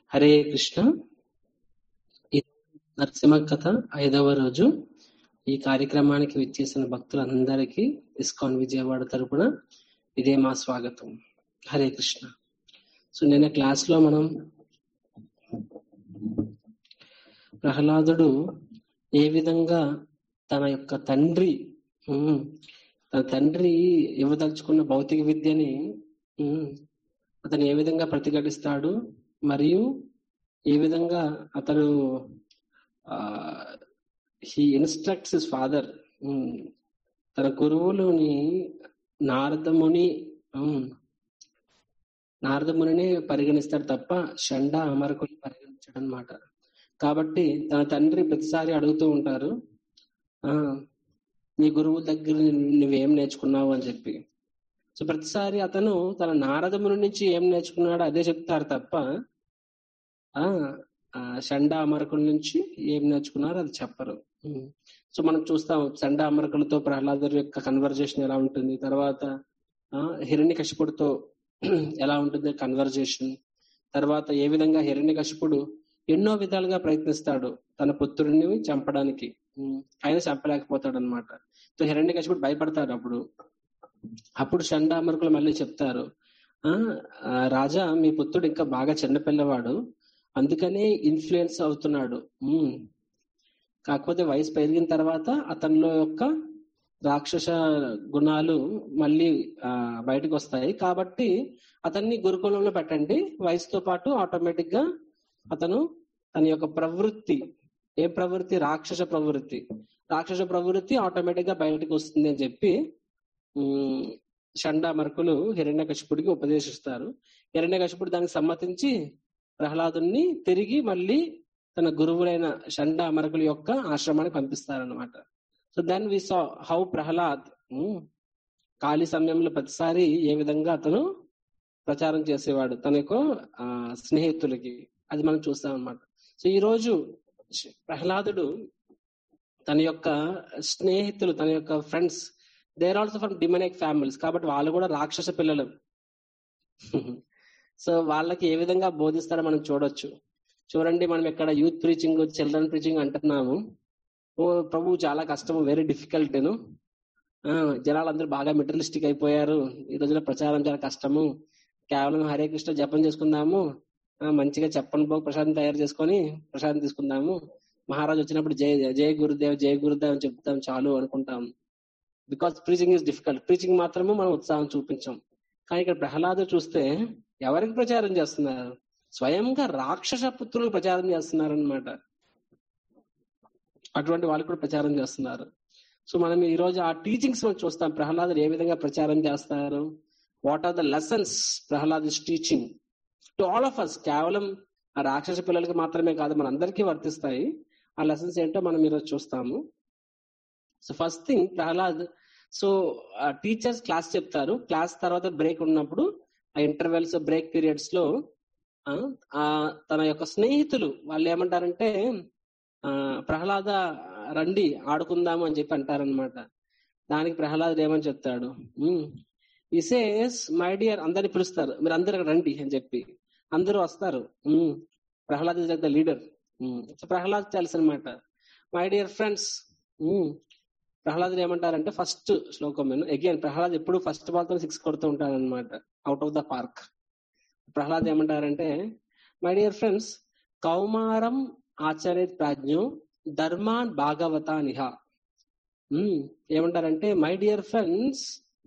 హరే కృష్ణ ఈ నరసింహ కథ ఐదవ రోజు ఈ కార్యక్రమానికి విచ్చేసిన భక్తులందరికీ ఇస్కాన్ విజయవాడ తరపున ఇదే మా స్వాగతం హరే కృష్ణ సో నిన్న క్లాస్ లో మనం ప్రహ్లాదుడు ఏ విధంగా తన యొక్క తండ్రి ఉమ్, తన తండ్రి ఇవ్వదలుచుకున్న భౌతిక విద్యని ఉమ్, అతను ఏ విధంగా ప్రతిఘటిస్తాడు మరియు ఏ విధంగా అతను హీ ఇన్స్ట్రక్ట్స్ హిస్ ఫాదర్ తన గురువులుని నారదముని ఉమ్, నారదమునినే పరిగణిస్తాడు తప్ప షండ అమరకుని పరిగణించాడు అనమాట కాబట్టి తన తండ్రి ప్రతిసారి అడుగుతూ ఉంటారు ఆ నీ గురువు దగ్గర నువ్వేం నేర్చుకున్నావు అని చెప్పి సో ప్రతిసారి అతను తన నారదముని నుంచి ఏం నేర్చుకున్నాడో అదే చెప్తారు తప్ప ఆ ఆ షండ అమరకుల నుంచి ఏం నేర్చుకున్నారో అది చెప్పరు ఉమ్. సో మనం చూస్తాం షండ అమరకులతో ప్రహ్లాదుడి యొక్క కన్వర్జేషన్ ఎలా ఉంటుంది తర్వాత ఆ హిరణ్యకశిపుడితో ఎలా ఉంటుంది కన్వర్జేషన్ తర్వాత ఏ విధంగా హిరణ్యకశిపుడు ఎన్నో విధాలుగా ప్రయత్నిస్తాడు తన పుత్రుడిని చంపడానికి ఉమ్. ఆయన చంపలేకపోతాడు అనమాట సో హిరణ్యకశిపుడు భయపడతాడు అప్పుడు అప్పుడు షండామరుకులు మళ్ళీ చెప్తారు ఆ ఆ, రాజా మీ పుత్రుడు ఇంకా బాగా చిన్నపిల్లవాడు అందుకనే ఇన్ఫ్లుయెన్స్ అవుతున్నాడు ఉమ్. కాకపోతే వయసు పెరిగిన తర్వాత అతనిలో యొక్క రాక్షస గుణాలు మళ్ళీ ఆ, బయటకు వస్తాయి కాబట్టి అతన్ని గురుకులంలో పెట్టండి వయసుతో పాటు ఆటోమేటిక్ గా అతను తన యొక్క ప్రవృత్తి ఏ ప్రవృత్తి రాక్షస ప్రవృత్తి రాక్షస ప్రవృత్తి ఆటోమేటిక్ గా బయటకు వస్తుంది అని చెప్పి ఉమ్, షండామర్కులు హిరణ్యకశిపుడికి ఉపదేశిస్తారు హిరణ్యకశిపుడు దానికి సమ్మతించి ప్రహ్లాదుని తిరిగి మళ్ళీ తన గురువులైన షండామరకుల యొక్క ఆశ్రమానికి పంపిస్తారనమాట so then we saw how Prahlad um, ఖాళీ సమయంలో ప్రతిసారి ఏ విధంగా అతను ప్రచారం చేసేవాడు తన యొక్క ఆ, స్నేహితులకి అది మనం చూస్తాం అనమాట సో ఈ రోజు శ- ప్రహ్లాదుడు తన యొక్క స్నేహితులు తన యొక్క friends there also from demonic families కాబట్టి వాళ్ళు కూడా రాక్షస పిల్లలు సో వాళ్ళకి ఏ విధంగా బోధిస్తారో మనం చూడొచ్చు చూడండి మనం ఇక్కడ యూత్ ప్రీచింగ్ చిల్డ్రన్ ప్రీచింగ్ అంటున్నాము ఓ ప్రభు చాలా కష్టము వెరీ డిఫికల్ట్ జనాలు అందరూ బాగా మెటీరియలిస్టిక్ అయిపోయారు ఈ రోజున ప్రచారం చాలా కష్టము కేవలం హరే కృష్ణ జపం చేసుకుందాము ఆ, మంచిగా చెప్పని పోగు ప్రసాదం తయారు చేసుకొని ప్రసాదం తీసుకుందాము మహారాజు వచ్చినప్పుడు జయ జయ గురుదేవ్ జయ గురుదేవ్ అని చెప్తాం చాలు అనుకుంటాం because preaching is difficult preaching మాత్రమే మనం ఉత్సాహం చూపించాం కానీ ఇక్కడ ప్రహ్లాదు చూస్తే ఎవరికి ప్రచారం చేస్తున్నారు స్వయంగా రాక్షస పుత్రులకు ప్రచారం చేస్తున్నారు అనమాట అటువంటి వాళ్ళు కూడా ప్రచారం చేస్తున్నారు సో మనం ఈ రోజు ఆ టీచింగ్స్ మనం చూస్తాం ప్రహ్లాదుడు ఏ విధంగా ప్రచారం చేస్తారు what are the lessons Prahlad is teaching to all of us కేవలం ఆ రాక్షస పిల్లలకి మాత్రమే కాదు మన అందరికీ వర్తిస్తాయి ఆ లెసన్స్ ఏంటో మనం ఈరోజు చూస్తాము so first thing Prahlad so teachers class చెప్తారు క్లాస్ తర్వాత బ్రేక్ ఉన్నప్పుడు ఆ ఇంటర్వెల్స్ బ్రేక్ పీరియడ్స్ లో ఆ, ఆ, తన యొక్క స్నేహితులు వాళ్ళు ఏమంటారంటే ఆ, ప్రహ్లాద రండి ఆడుకుందాము అని చెప్పి అంటారనమాట దానికి ప్రహ్లాదుడు ఏమని చెప్తాడు ఇసేస్ మై డియర్ అందరిని పిలుస్తారు మీరు అందరు రండి అని చెప్పి అందరూ వస్తారు um, Prahlad is the leader so Prahlad తెలుసు అనమాట మై డియర్ ఫ్రెండ్స్ ప్రహ్లాదుడు ఏమంటారంటే ఫస్ట్ శ్లోకం అగైన్ ప్రహ్లాద్ ఎప్పుడు ఫస్ట్ బాల్ తో సిక్స్ కొడుతూ ఉంటాడు అనమాట out of the park Prahlad ఏమంటారంటే మై డియర్ ఫ్రెండ్స్ కౌమారం ఆచార్య ప్రాజ్ఞో ధర్మాన్ భాగవత నిహ ఉమ్, ఏమంటారంటే మై డియర్ ఫ్రెండ్స్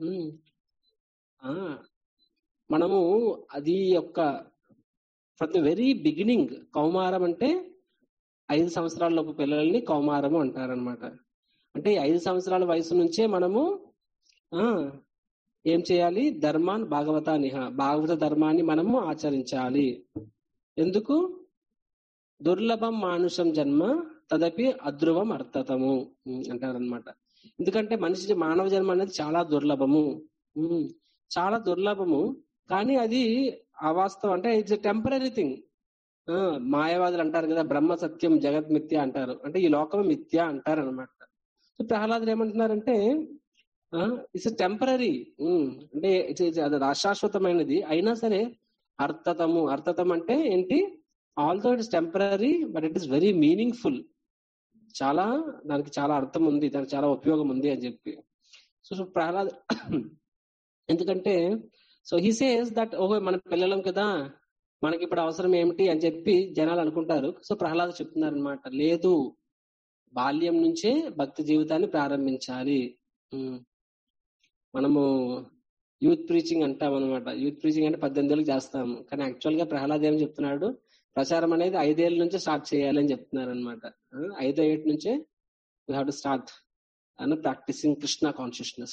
మనము అది యొక్క ఫ్రమ్ ద వెరీ బిగినింగ్ కౌమారం అంటే ఐదు సంవత్సరాల లోపు పిల్లల్ని కౌమారము అంటారనమాట అంటే ఈ ఐదు సంవత్సరాల వయసు నుంచే మనము ఆ ఏం చేయాలి ధర్మాన్ భాగవత నిహ భాగవత ధర్మాన్ని మనము ఆచరించాలి ఎందుకు దుర్లభం మానుషం జన్మ తదపి అధ్రువం అర్థతము ఉమ్, అంటారనమాట ఎందుకంటే మనిషి మానవ జన్మ అనేది చాలా దుర్లభము ఉమ్, చాలా దుర్లభము కానీ అది అవాస్తవం అంటే ఇట్స్ టెంపరీ థింగ్ మాయవాదులు అంటారు కదా బ్రహ్మ సత్యం జగత్ మిథ్య అంటారు అంటే ఈ లోకం మిథ్య అంటారు అనమాట ప్రహ్లాదులు ఏమంటున్నారంటే ఇట్స్ టెంపరీ అంటే it's- it's- అది అశాశ్వతమైనది అయినా సరే అర్థతము అర్థతం అంటే ఏంటి although it's temporary but it is very meaningful చాలా దానికి చాలా అర్థం ఉంది దానికి చాలా ఉపయోగం ఉంది అని చెప్పి సో సో ప్రహ్లాద్ ఎందుకంటే సో హీ సేస్ దట్ ఓహో మన పిల్లలం కదా మనకి ఇప్పుడు అవసరం ఏమిటి అని చెప్పి జనాలు అనుకుంటారు సో ప్రహ్లాద్ చెప్తున్నారు అనమాట లేదు బాల్యం నుంచే భక్తి జీవితాన్ని ప్రారంభించాలి ఉమ్. మనము యూత్ ప్రీచింగ్ అంటాం అనమాట యూత్ ప్రీచింగ్ అంటే పద్దెనిమిది ఏళ్ళకి చేస్తాము కానీ యాక్చువల్ గా ప్రహ్లాద్ ఏం చెప్తున్నాడు ప్రచారం అనేది ఐదేళ్ళ నుంచే స్టార్ట్ చేయాలి అని చెప్తున్నారు అనమాట ఐదో ఏటి నుంచే వీ హ్యావ్ టు స్టార్ట్ అని ప్రాక్టీసింగ్ కృష్ణ కాన్షియస్నెస్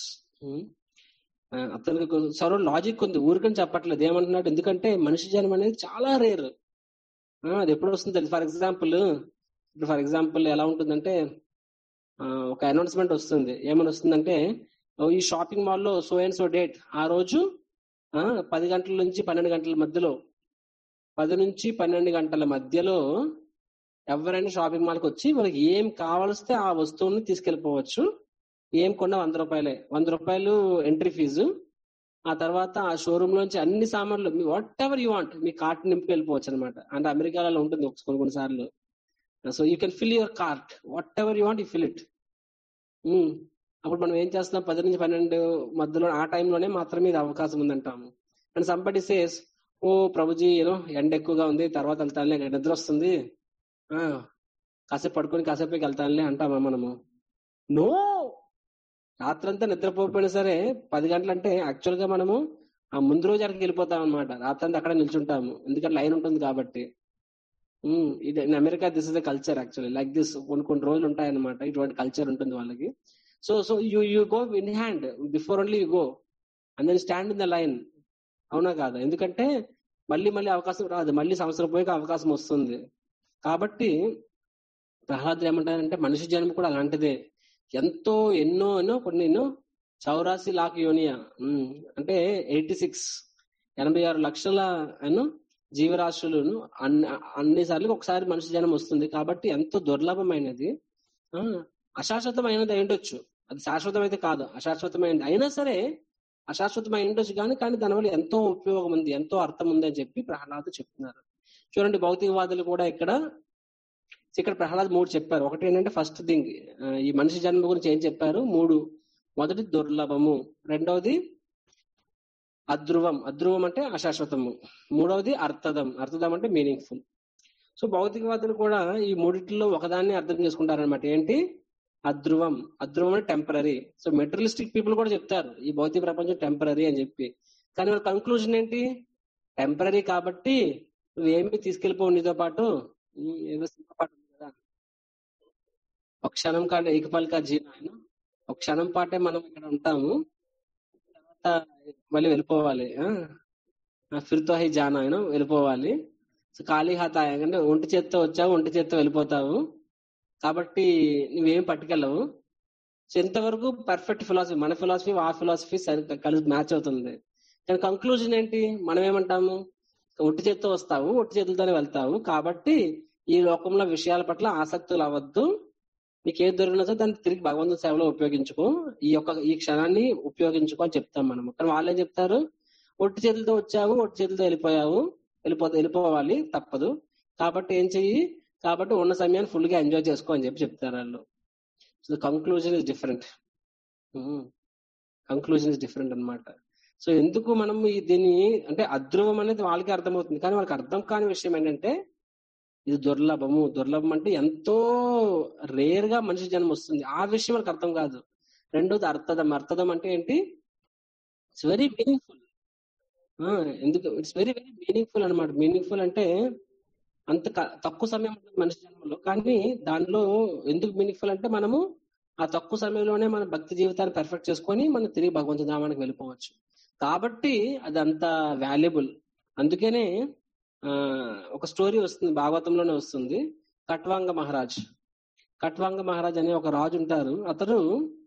అతనికి సర్వ లాజిక్ ఉంది ఊరికని చెప్పట్లేదు ఏమంటున్నాడు ఎందుకంటే మనిషి జన్మ అనేది చాలా రేర్ అది ఎప్పుడు వస్తుంది తెలుసు ఫర్ ఎగ్జాంపుల్ ఇప్పుడు ఫర్ ఎగ్జాంపుల్ ఎలా ఉంటుందంటే ఆ, ఒక అనౌన్స్మెంట్ వస్తుంది ఏమని వస్తుందంటే ఓ, ఈ షాపింగ్ మాల్ లో సో అండ్ సో డేట్ ఆ రోజు ఆ, పది గంటల నుంచి పన్నెండు గంటల మధ్యలో పది నుంచి పన్నెండు గంటల మధ్యలో ఎవరైనా షాపింగ్ మాల్కి వచ్చి వాళ్ళకి ఏం కావాల్స్తే ఆ వస్తువుని తీసుకెళ్లిపోవచ్చు ఏం కొన్నా వంద రూపాయలే వంద రూపాయలు ఎంట్రీ ఫీజు ఆ తర్వాత ఆ షోరూమ్ లోంచి అన్ని సామాన్లు వాట్ ఎవర్ యూ వాంట్ మీ కార్ట్ నింపి వెళ్ళిపోవచ్చు అనమాట అంటే అమెరికాలో ఉంటుంది ఒక కొన్ని కొన్నిసార్లు so you can fill your cart whatever you want you fill it అప్పుడు మనం ఏం చేస్తున్నాం పది నుంచి పన్నెండు మధ్యలో ఆ టైంలోనే మాత్రమే ఇది అవకాశం ఉందంటాము and somebody says oh Prabhuji ఏనో ఎండ ఎక్కువగా ఉంది తర్వాత వెళ్తానులే నిద్ర వస్తుంది ఆ, కాసేపు పడుకొని కాసేపు వెళ్తానులే అంటామా మనము నో రాత్రంతా నిద్రపోకపోయినా సరే పది గంటలంటే యాక్చువల్ గా మనము ఆ ముందు రోజు అక్కడికి వెళ్ళిపోతాం అనమాట రాత్రంతా అక్కడ నిల్చుంటాము ఎందుకంటే లైన్ ఉంటుంది కాబట్టి ఉమ్, ఇది in America this is the culture actually like this కొన్ని కొన్ని రోజులు ఉంటాయన్నమాట ఇటువంటి కల్చర్ ఉంటుంది వాళ్ళకి so so you you go in hand before only you go and then stand in the line అవునా కాదా ఎందుకంటే మళ్ళీ మళ్ళీ అవకాశం రాదు మళ్ళీ సంవత్సరం పోయాక అవకాశం వస్తుంది కాబట్టి ప్రహ్లాద్ ఏమంటారంటే మనిషి జన్మ కూడా అలాంటిదే ఎంతో ఎన్నో ఎన్నో కొన్ని ఎన్నో చౌరాసి లాక్ యోనియా ఉమ్, అంటే ఎయిటీ సిక్స్ ఎనభై ఆరు లక్షల ఎన్నో జీవరాశులను అన్ని అన్ని సార్లు ఒకసారి మనిషి జన్మ వస్తుంది కాబట్టి ఎంతో దుర్లభమైనది ఆ, అశాశ్వతమైనది అయి ఉండొచ్చు అది శాశ్వతమైతే కాదు అశాశ్వతమైనది అయినా సరే అశాశ్వతమై ఉండొచ్చు కానీ కానీ దానివల్ల ఎంతో ఉపయోగం ఉంది ఎంతో అర్థం ఉంది అని చెప్పి ప్రహ్లాద్ చెప్తున్నారు చూడండి భౌతికవాదులు కూడా ఇక్కడ ఇక్కడ ప్రహ్లాద్ మూడు చెప్పారు ఒకటి ఏంటంటే ఫస్ట్ థింగ్ ఈ మనిషి జన్మ గురించి ఏం చెప్పారు మూడు మొదటి దుర్లభము రెండవది అధ్రువం అధ్రువం అంటే అశాశ్వతము మూడవది అర్థదం అర్థదం అంటే మీనింగ్ఫుల్ సో భౌతికవాదులు కూడా ఈ మూడిట్లో ఒకదాన్ని అర్థం చేసుకుంటారనమాట ఏంటి అధ్రువం అధ్రువం అంటే టెంపరీ సో మెటీరియలిస్టిక్ పీపుల్ కూడా చెప్తారు ఈ భౌతిక ప్రపంచం టెంపరీ అని చెప్పి కానీ వాళ్ళ కంక్లూజన్ ఏంటి టెంపరీ కాబట్టి నువ్వేమి తీసుకెళ్ళిపోవు నీతో పాటు ఉమ్, ఏదో సినిమా పాట ఉంది కదా ఒక క్షణం కాదు ఏకపల్ కా జీవన ఆయన ఒక క్షణం పాటే మనం ఇక్కడ ఉంటాము తర్వాత మళ్ళీ వెళ్ళిపోవాలి ఆ ఫిర్తో హై జానా ఆయన వెళ్ళిపోవాలి సో ఖాళీ హాత అంటే ఒంటి చేత్తో వచ్చావు ఒంటి చేత్తో వెళ్ళిపోతావు కాబట్టి నువ్వేం పట్టుకెళ్ళవు సో ఎంతవరకు పర్ఫెక్ట్ ఫిలాసఫీ మన ఫిలాసఫీ ఆ ఫిలాసఫీ కలిసి మ్యాచ్ అవుతుంది కానీ కంక్లూజన్ ఏంటి మనం ఏమంటాము ఒట్టి చేత్తో వస్తావు ఒట్టి చేతులతోనే వెళ్తావు కాబట్టి ఈ లోకంలో విషయాల పట్ల ఆసక్తులు అవ్వద్దు నీకు ఏది దొరికినా సరే దాన్ని తిరిగి భగవంతుని సేవలో ఉపయోగించుకో ఈ యొక్క ఈ క్షణాన్ని ఉపయోగించుకో అని చెప్తాం మనం కానీ వాళ్ళు ఏం చెప్తారు ఒట్టి చేతులతో వచ్చావు ఒట్టి చేతులతో వెళ్ళిపోయావు వెళ్ళిపో వెళ్ళిపోవాలి తప్పదు కాబట్టి ఏం చెయ్యి కాబట్టి ఉన్న సమయాన్ని ఫుల్ గా ఎంజాయ్ చేసుకో అని చెప్పి చెప్తారు వాళ్ళు so conclusion is different conclusion is different అన్నమాట సో ఎందుకు మనం ఈ దీన్ని అంటే అధ్రువం అనేది వాళ్ళకి అర్థమవుతుంది కానీ వాళ్ళకి అర్థం కాని విషయం ఏంటంటే ఇది దుర్లభము దుర్లభం అంటే ఎంతో రేర్ గా మనిషి జన్మ వస్తుంది ఆ విషయం వాళ్ళకి అర్థం కాదు రెండోది అర్థదం అర్థదం అంటే ఏంటి ఇట్స్ వెరీ మీనింగ్ఫుల్ ఎందుకు ఇట్స్ వెరీ వెరీ మీనింగ్ఫుల్ అనమాట మీనింగ్ఫుల్ అంటే అంత క- తక్కువ సమయం ఉంటుంది మనిషి జన్మలో కానీ దానిలో ఎందుకు మీనింగ్ఫుల్ అంటే మనము ఆ తక్కువ సమయంలోనే మన భక్తి జీవితాన్ని పర్ఫెక్ట్ చేసుకొని మనం తిరిగి భగవంతు ధామానికి వెళ్ళిపోవచ్చు కాబట్టి అది అంత వాల్యుబుల్ అందుకనే ఆ ఒక స్టోరీ వస్తుంది భాగవతంలోనే వస్తుంది కట్వాంగ మహారాజ్ కట్వాంగ మహారాజ్ అనే ఒక రాజు ఉంటారు అతను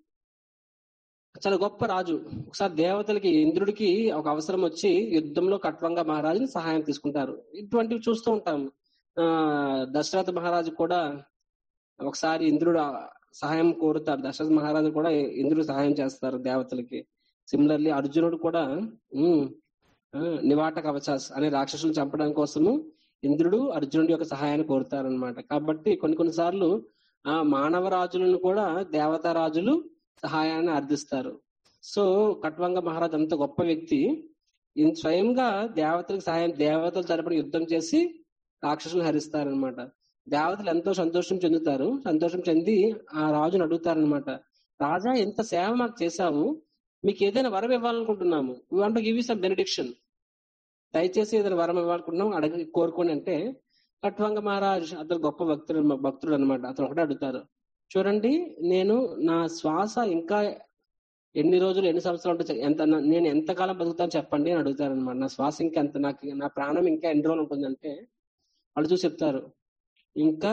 చాలా గొప్ప రాజు ఒకసారి దేవతలకి ఇంద్రుడికి ఒక అవసరం వచ్చి యుద్ధంలో కట్వంగ మహారాజుని సహాయం తీసుకుంటారు ఇటువంటివి చూస్తూ ఉంటాం ఆ దశరథ మహారాజు కూడా ఒకసారి ఇంద్రుడు ఆ సహాయం కోరుతారు దశరథ మహారాజు కూడా ఇంద్రుడు సహాయం చేస్తారు దేవతలకి సిమిలర్లీ అర్జునుడు కూడా ఉమ్, ఆ, నివాట కవచాస్ అనే రాక్షసులు చంపడం కోసము ఇంద్రుడు అర్జునుడి యొక్క సహాయాన్ని కోరుతారనమాట కాబట్టి కొన్ని కొన్నిసార్లు ఆ మానవ రాజులను కూడా దేవతా రాజులు సహాయాన్ని అర్థిస్తారు సో కట్వంగ మహారాజ్ అంత గొప్ప వ్యక్తి ఈయన స్వయంగా దేవతలకు సహాయం దేవతలు తరపున యుద్ధం చేసి రాక్షసులు హరిస్తారనమాట దేవతలు ఎంతో సంతోషం చెందుతారు సంతోషం చెంది ఆ రాజును అడుగుతారనమాట రాజా ఎంత సేవ మాకు చేశావు మీకు ఏదైనా వరం ఇవ్వాలనుకుంటున్నాము want give you some benediction దయచేసి ఏదైనా వరం ఇవ్వాలనుకుంటున్నాం అడగ కోరుకోండి అంటే కట్వంగ మహారాజ్ అతను గొప్ప భక్తుడు భక్తుడు అనమాట అతను ఒకటే అడుగుతారు చూడండి నేను నా శ్వాస ఇంకా ఎన్ని రోజులు ఎన్ని సంవత్సరాలు ఉంటే చె- ఎంత నా- నేను ఎంత కాలం బతుకుతాను చెప్పండి అని అడుగుతారు అనమాట నా శ్వాస ఇంకా ఎంత నాకు నా ప్రాణం ఇంకా ఎన్ని రోజులు ఉంటుందంటే వాళ్ళు చూసి చెప్తారు ఇంకా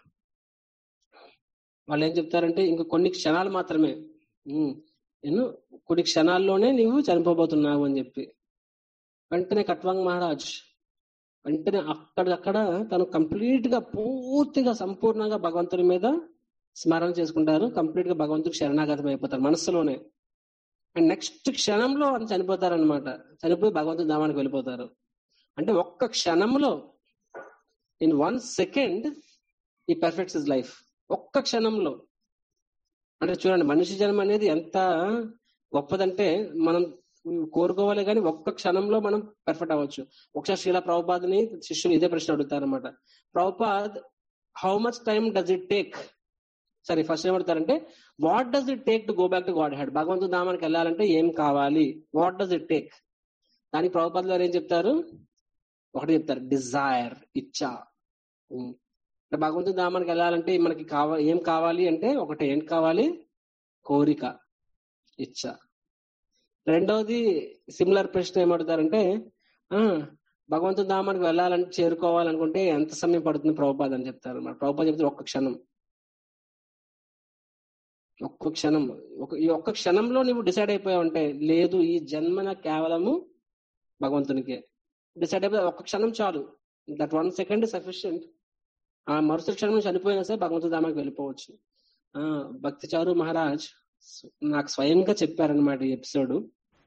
వాళ్ళు ఏం చెప్తారంటే ఇంకా కొన్ని క్షణాలు మాత్రమే ఉమ్, నేను కొన్ని క్షణాల్లోనే నీవు చనిపోబోతున్నావు అని చెప్పి వెంటనే కట్వాంగ్ మహారాజ్ వెంటనే అక్కడక్కడ తను కంప్లీట్ గా పూర్తిగా సంపూర్ణంగా భగవంతుని మీద స్మరణ చేసుకుంటారు కంప్లీట్ గా భగవంతుడికి శరణాగతం అయిపోతారు మనస్సులోనే అండ్ నెక్స్ట్ క్షణంలో అని చనిపోతారనమాట చనిపోయి భగవంతుడి ధామానికి వెళ్ళిపోతారు అంటే ఒక్క క్షణంలో ఇన్ వన్ సెకండ్ ఈ పర్ఫెక్ట్స్ ఇస్ లైఫ్ ఒక్క క్షణంలో అంటే చూడండి మనిషి జన్మ అనేది ఎంత గొప్పదంటే మనం కోరుకోవాలి కానీ ఒక్క క్షణంలో మనం పర్ఫెక్ట్ అవ్వచ్చు ఒకసారి శీల ప్రభుపాద్ని శిష్యులు ఇదే ప్రశ్న అడుగుతారన్నమాట Prabhupad how much time does it take సరే ఫస్ట్ ఏమడతారంటే what does it take to go back to godhead భగవంతుడు నామానికి వెళ్ళాలంటే ఏం కావాలి వాట్ డస్ ఇట్ టేక్ దానికి ప్రభుపాద్ గారు ఏం చెప్తారు ఒకటి చెప్తారు డిజైర్ ఇచ్చా ఉమ్. అంటే భగవంతుడి ధామానికి వెళ్ళాలంటే మనకి కావాలి ఏం కావాలి అంటే ఒకటి ఏం కావాలి కోరిక ఇచ్చ రెండవది సిమిలర్ ప్రశ్న ఏమడుతారంటే ఆ భగవంతుడి ధామానికి వెళ్ళాలంటే చేరుకోవాలనుకుంటే ఎంత సమయం పడుతుంది ప్రభుపాద్ అని చెప్తారు మన ప్రభుపాద్ చెప్తే ఒక్క క్షణం ఒక్క క్షణం ఒక ఈ ఒక్క క్షణంలో నువ్వు డిసైడ్ అయిపోయావంటే లేదు ఈ జన్మన కేవలము భగవంతునికే డిసైడ్ అయిపోయి ఒక్క క్షణం చాలు దట్ వన్ సెకండ్ సఫిషియంట్ ఆ మరుసటి క్షణం చనిపోయినా సరే భగవంతుడి ధామానికి వెళ్ళిపోవచ్చు ఆ భక్తి చారు మహారాజ్ నాకు స్వయంగా చెప్పారనమాట ఈ ఎపిసోడ్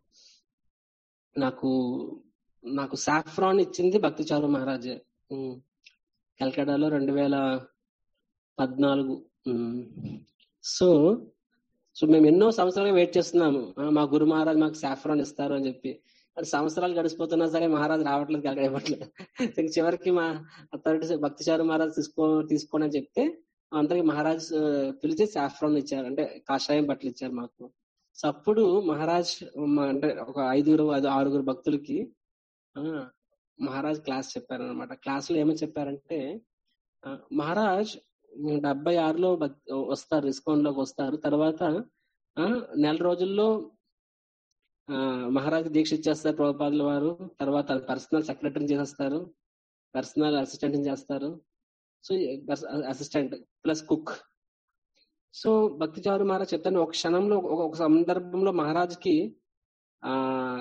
నాకు నాకు సాఫ్రాన్ ఇచ్చింది భక్తి చారు మహారాజే ఉమ్. కల్కటాలో రెండు వేల పద్నాలుగు ఉమ్. సో సో మేము ఎన్నో సంవత్సరాలు వెయిట్ చేస్తున్నాము ఆ, మా గురు మహారాజ్ మాకు సాఫ్రాన్ ఇస్తారు అని చెప్పి అది సంవత్సరాలు గడిచిపోతున్నా సరే మహారాజ్ రావట్లేదు కలకడ ఇవ్వట్లేదు ఇంక చివరికి మా అథారిటీస్ భక్తిచారు మహారాజ్ తీసుకో తీసుకోండి అని చెప్తే అందరికి మహారాజ్ ఆ, పిలిచి సాఫ్రాన్ ఇచ్చారు అంటే కాషాయం బట్టలు ఇచ్చారు మాకు సో అప్పుడు మహారాజ్ మా- అంటే ఒక ఐదుగురు ఐదు ఆరుగురు భక్తులకి ఆ, మహారాజ్ క్లాస్ చెప్పారనమాట క్లాస్ లో ఏమని చెప్పారంటే ఆ, మహారాజ్ డెబ్బై ఆరులో భక్- వస్తారు ఇస్కాన్ లోకి వస్తారు తర్వాత ఆ, నెల రోజుల్లో ఆ, మహారాజ్ దీక్ష ఇచ్చేస్తారు ప్రభుపాదుల వారు తర్వాత పర్సనల్ సెక్రటరీ చేసేస్తారు పర్సనల్ అసిస్టెంట్ చేస్తారు so assistant plus cook so Bhakti Charu Maharaj చెప్తాను ఒక క్షణంలో ఒక ఒక సందర్భంలో మహారాజ్కి ఆ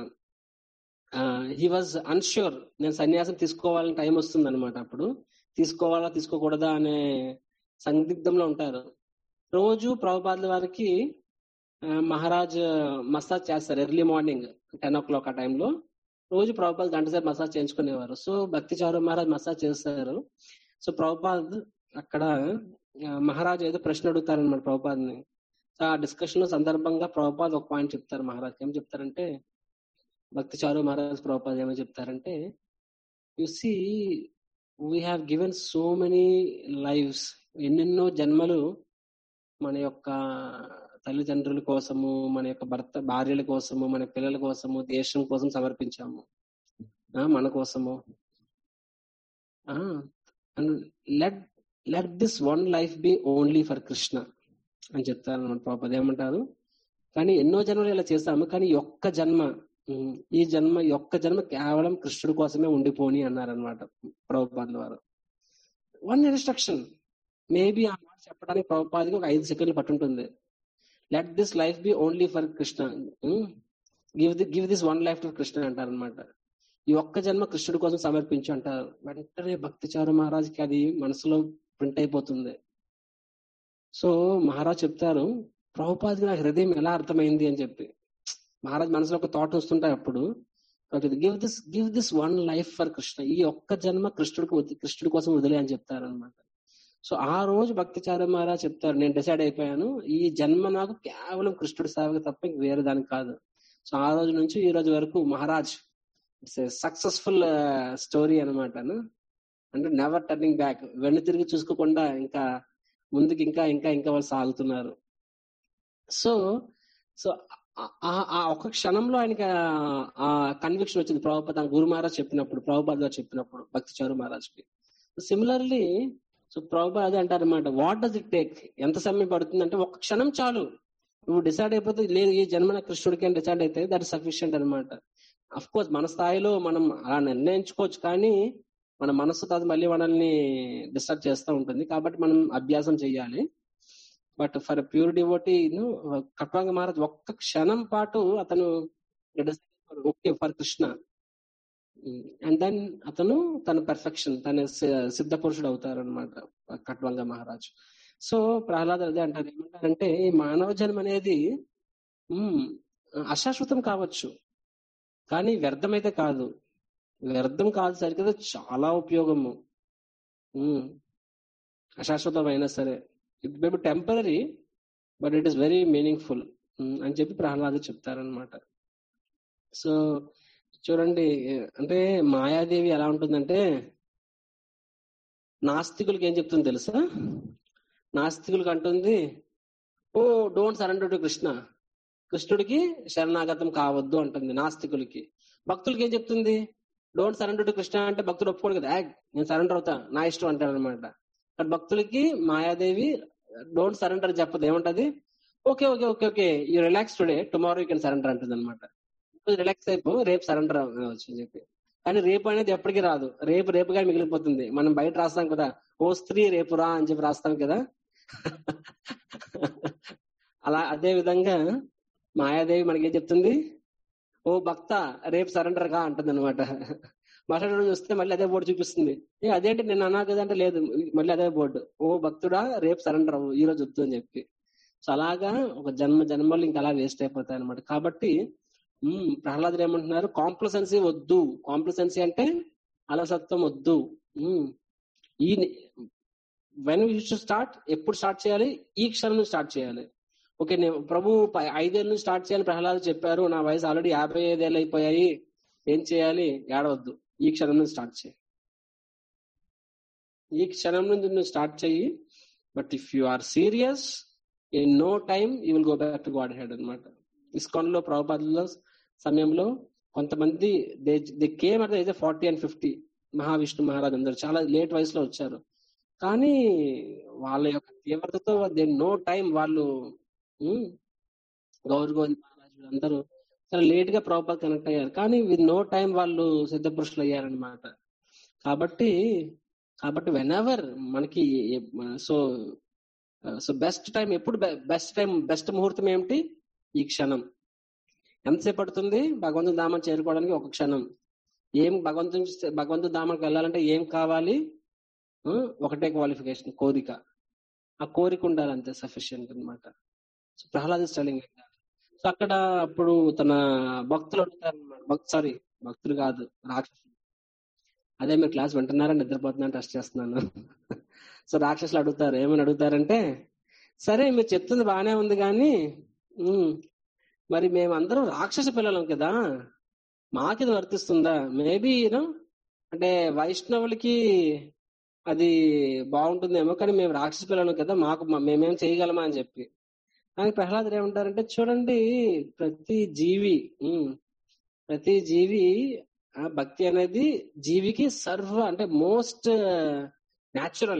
హీ వాజ్ అన్ష్యూర్ నేను సన్యాసం తీసుకోవాలని టైం వస్తుంది అనమాట అప్పుడు తీసుకోవాలా తీసుకోకూడదా అనే సందిగ్ధంలో ఉంటారు రోజు ప్రభుపాదుల వారికి ఆ, మహారాజ్ మసాజ్ చేస్తారు early morning ten o'clock ఆ టైంలో రోజు ప్రభుపాద్ గంట సేపు massage చేయించుకునేవారు so Bhakti Charu Maharaj massage చేస్తారు సో ప్రభుపాద్ అక్కడ ఆ, మహారాజ్ ఏదో ప్రశ్న అడుగుతారనమాట ప్రభుపాద్ని సో ఆ డిస్కషన్ లో సందర్భంగా ప్రభుపాద్ ఒక పాయింట్ చెప్తారు మహారాజ్ ఏం చెప్తారంటే భక్తి చారు మహారాజ్ ప్రభుపాద్ ఏమో చెప్తారంటే you see we have given so many lives ఎన్నెన్నో జన్మలు మన యొక్క తల్లిదండ్రుల కోసము మన యొక్క భర్త భార్యల కోసము మన పిల్లల కోసము దేశం కోసం సమర్పించాము ఆ, మన కోసము let let this one life be only for Krishna అని చెప్తారు మన పాప ఏమంటారు కానీ ఎన్నో జన్మలు ఇలా చేస్తాము కానీ ఈ ఒక్క జన్మ ఉమ్, ఈ జన్మ ఈ ఒక్క జన్మ కేవలం కృష్ణుడి కోసమే ఉండిపోని అన్నారనమాట ప్రభుపాదుల వారు వన్ ఇన్స్ట్రక్షన్ మేబీ ఆ మాట చెప్పడానికి ప్రభుపాదికి ఒక ఐదు సెకండ్లు పట్టుంటుంది let this life be only for Krishna give the give this one life to Krishna అంటారు అనమాట ఈ ఒక్క జన్మ కృష్ణుడి కోసం సమర్పించు అంటారు వెంటనే భక్తి చారు మహారాజ్కి అది మనసులో ప్రింట్ అయిపోతుంది సో మహారాజ్ చెప్తారు ప్రభుపాదికి నా హృదయం ఎలా అర్థమైంది అని చెప్పి మహారాజ్ మనసులో ఒక థాట్ వస్తుంటాయి అప్పుడు give this give this one life for Krishna ఈ ఒక్క జన్మ కృష్ణుడికి వది- కృష్ణుడి కోసం వదిలే అని చెప్తారు అనమాట సో ఆ రోజు భక్తిచార్య మహారాజ్ చెప్తారు నేను డిసైడ్ అయిపోయాను ఈ జన్మ నాకు కేవలం కృష్ణుడి సేవకు తప్ప ఇంక వేరే దానికి కాదు సో ఆ రోజు నుంచి ఈ రోజు వరకు మహారాజ్ ఇట్స్ సక్సెస్ఫుల్ స్టోరీ అనమాట అంటే నెవర్ టర్నింగ్ బ్యాక్ వెన్ను తిరిగి చూసుకోకుండా ఇంకా ముందుకు ఇంకా ఇంకా ఇంకా వాళ్ళు సాగుతున్నారు సో సో ఆ- ఆ- ఆ ఒక్క క్షణంలో ఆయనకి ఆ- ఆ కన్విక్షన్ వచ్చింది ప్రభుపాద గురు మహారాజ్ చెప్పినప్పుడు ప్రభుపాద గారు చెప్పినప్పుడు భక్తి చారు మహారాజ్కి సిమిలర్లీ సో ప్రభుపాద అదే అంటారు అనమాట వాట్ డస్ ఇట్ టేక్ ఎంత సమయం పడుతుంది అంటే ఒక్క క్షణం చాలు నువ్వు డిసైడ్ అయిపోతే లేదు ఈ జన్మన కృష్ణుడికి అని డిసైడ్ అయితే దట్ సఫిషియంట్ అనమాట అఫ్ కోర్స్ మన స్థాయిలో మనం అలా నిర్ణయించుకోవచ్చు కానీ మన మనస్సు కాదు మళ్ళీ మనల్ని డిస్టర్బ్ చేస్తూ ఉంటుంది కాబట్టి మనం అభ్యాసం చేయాలి but for pure devotee Khatvanga Maharaj ఒక్క క్షణం పాటు అతను okay for Krishna and then అతను తన పర్ఫెక్షన్ తన సి- సిద్ధ పురుషుడు అవుతారు అనమాట కట్వంగ మహారాజ్ సో ప్రహ్లాద్ అదే అంటారు ఏమంటారంటే ఈ మానవ జన్మ అనేది ఉమ్, అశాశ్వతం కావచ్చు కానీ వ్యర్థమైతే కాదు వ్యర్థం కాదు సరికదా చాలా ఉపయోగము ఉమ్, అశాశ్వతం అయినా సరే it may be temporary but it is very meaningful అని చెప్పి ప్రహ్లాద్ చెప్తారనమాట సో చూడండి అంటే మాయాదేవి ఎలా ఉంటుందంటే నాస్తికులకి ఏం చెప్తుంది తెలుసా నాస్తికులకి అంటుంది oh don't surrender to Krishna కృష్ణుడికి శరణాగతం కావద్దు అంటుంది నాస్తికులకి భక్తులకి ఏం చెప్తుంది డోంట్ సరెండర్ టు కృష్ణ అంటే భక్తుడు ఒప్పుకోడు కదా "ఏయ్, నేను సరెండర్ అవుతా నా ఇష్టం అంటాడు అనమాట కానీ భక్తులకి మాయాదేవి డోంట్ సరెండర్ చెప్పదు ఏమంటది okay okay okay okay you relax today tomorrow you can surrender అంటుంది అనమాట రిలాక్స్ అయిపో రేపు సరెండర్ అవ్వచ్చు అని చెప్పి కానీ రేపు అనేది ఎప్పటికీ రాదు రేపు రేపుగా మిగిలిపోతుంది మనం బయట రాస్తాం కదా ఓ స్త్రీ రేపు రా అని చెప్పి రాస్తాం కదా అలా అదే విధంగా మాయాదేవి మనకి ఏం చెప్తుంది ఓ భక్త రేపు సరెండర్ గా అంటుంది అనమాట మరుసటి రోజు వస్తే మళ్ళీ అదే బోర్డు చూపిస్తుంది ఏ అదేంటి నేను అన్నా కదా అంటే లేదు మళ్ళీ అదే బోర్డు ఓ భక్తుడా రేపు సరెండర్ అవ్వు ఈ రోజు వద్దు అని చెప్పి సో అలాగా ఒక జన్మ జన్మలు ఇంకా అలా వేస్ట్ అయిపోతాయి అనమాట కాబట్టి ఉమ్, ప్రహ్లాదుడు ఏమంటున్నారు కాంప్లసెన్సీ వద్దు కాంప్లసెన్సీ అంటే అలసత్వం వద్దు ఉమ్, ఈ వెన్ యూ స్టార్ట్ ఎప్పుడు స్టార్ట్ చేయాలి ఈ క్షణం నుంచి స్టార్ట్ చేయాలి ఓకే నేను ప్రభు ప- ఐదేళ్ళ నుంచి స్టార్ట్ చేయాలని ప్రహ్లాద్ చెప్పారు నా వయసు ఆల్రెడీ యాభై ఐదేళ్ళు అయిపోయాయి ఏం చేయాలి ఏడవద్దు ఈ క్షణం నుంచి స్టార్ట్ చేయి ఈ క్షణం నుంచి నువ్వు స్టార్ట్ చెయ్యి but if you are serious in no time you will go back to godhead అనమాట ఇస్కాన్ లో ప్రభుపాదుల సమయంలో కొంతమంది they they came at age forty and fifty Mahavishnu Maharaj అందరు చాలా లేట్ వయసులో వచ్చారు కానీ వాళ్ళ యొక్క తీవ్రతతో దే నో టైం వాళ్ళు ఉమ్, గౌర్ గోవింద్ మహారాజు అందరూ చాలా లేట్ గా ప్రభుపాద్ కనెక్ట్ అయ్యారు కానీ విత్ నో టైం వాళ్ళు సిద్ధ పురుషులు అయ్యారనమాట కాబట్టి కాబట్టి వెన్ ఎవర్ మనకి సో సో బెస్ట్ టైం ఎప్పుడు బెస్ట్ టైం బెస్ట్ ముహూర్తం ఏమిటి ఈ క్షణం ఎంతసేపు పడుతుంది భగవంతుని ధామం చేరుకోవడానికి ఒక క్షణం ఏం భగవంతుని భగవంతుని ధామానికి వెళ్ళాలంటే ఏం కావాలి ఆ, ఒకటే క్వాలిఫికేషన్ కోరిక ఆ కోరిక ఉండాలి అంతే సఫిషియంట్ అనమాట సో ప్రహ్లాద్ స్టెలింగ్ సో అక్కడ అప్పుడు తన భక్తులు అడుగుతారు అనమాట సారీ భక్తులు కాదు రాక్షసులు అదే మీరు క్లాస్ వింటున్నారా నిద్రపోతున్నా టెస్ట్ చేస్తున్నాను సో రాక్షసులు అడుగుతారు ఏమని అడుగుతారంటే సరే మీరు చెప్తుంది బాగానే ఉంది కానీ ఉమ్, మరి మేమందరం రాక్షస పిల్లలం కదా మాకు ఇది వర్తిస్తుందా మేబీ యూనో అంటే వైష్ణవులకి అది బాగుంటుందేమో కానీ మేము రాక్షస పిల్లలం కదా మాకు మ- మేమేం చేయగలమా అని చెప్పి కానీ ప్రహ్లాదుడు ఏమంటారంటే చూడండి ప్రతి జీవి ఉమ్, ప్రతి జీవి ఆ భక్తి అనేది జీవికి సర్వ అంటే most natural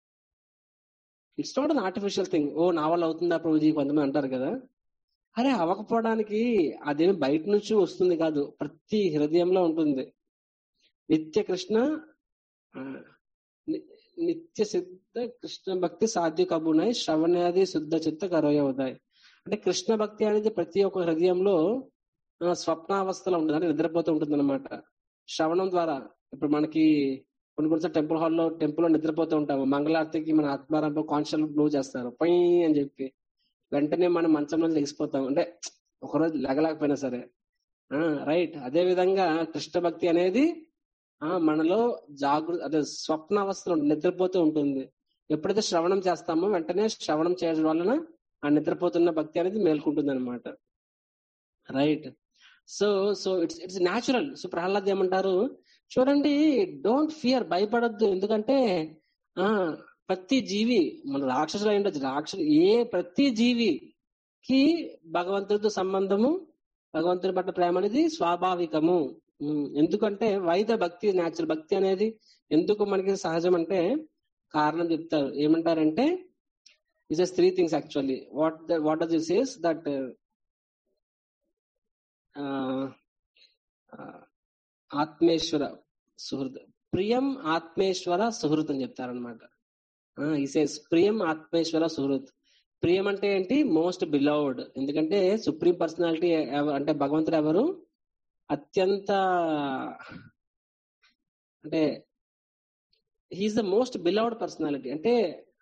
it's not an artificial thing ఓ నా వల్ల అవుతుందా ప్రభుజీ కొంతమంది అంటారు కదా అరే అవ్వకపోవడానికి అదేమి బయట నుంచి వస్తుంది కాదు ప్రతి హృదయంలో ఉంటుంది నిత్య కృష్ణ ఆ, ని- నిత్య సిద్ధ కృష్ణ భక్తి సాధ్య కబునాయి శ్రవణాది శుద్ధ చిత్త కరోయవుతాయి అంటే కృష్ణ భక్తి అనేది ప్రతి ఒక్క హృదయంలో ఆ, స్వప్నావస్థలో ఉంటుంది అంటే నిద్రపోతూ ఉంటుంది అనమాట శ్రవణం ద్వారా ఇప్పుడు మనకి కొన్ని కొన్ని టెంపుల్ హాల్లో టెంపుల్ లో నిద్రపోతూ ఉంటాము మంగళారతికి మన ఆత్మారంభం కాన్షియల్ బ్లూ చేస్తారు పై అని చెప్పి వెంటనే మనం మంచం నుంచి లెగిసిపోతాం అంటే ఒకరోజు లెగలేకపోయినా సరే రైట్ అదే విధంగా కృష్ణ భక్తి అనేది ఆ మనలో జాగృతి అదే స్వప్న అవస్థలో నిద్రపోతూ ఉంటుంది ఎప్పుడైతే శ్రవణం చేస్తామో వెంటనే శ్రవణం చేయడం వలన ఆ నిద్రపోతున్న భక్తి అనేది మేల్కుంటుంది అనమాట right so so it's it's natural so Prahlad ఏమంటారు చూడండి డోంట్ ఫియర్ భయపడద్దు ఎందుకంటే ఆ ప్రతి జీవి మన రాక్షసులు అయి ఉండొచ్చు రాక్షసు ఏ ప్రతి జీవికి భగవంతుడితో సంబంధము భగవంతుని పట్ల ప్రేమ అనేది స్వాభావికము ఉమ్, ఎందుకంటే వైద భక్తి న్యాచురల్ భక్తి అనేది ఎందుకు మనకి సహజం అంటే కారణం చెప్తారు ఏమంటారంటే is three things actually what what does is is that ఆత్మేశ్వర సుహృద్ ప్రియం ఆత్మేశ్వర సుహృత్ అని చెప్తారనమాట ఇసేస్ ప్రియం ఆత్మేశ్వర సుహృత్ ప్రియం అంటే ఏంటి మోస్ట్ బిలౌడ్ ఎందుకంటే సుప్రీం పర్సనాలిటీ అంటే భగవంతుడు ఎవరు అత్యంత అంటే he's the most beloved personality అంటే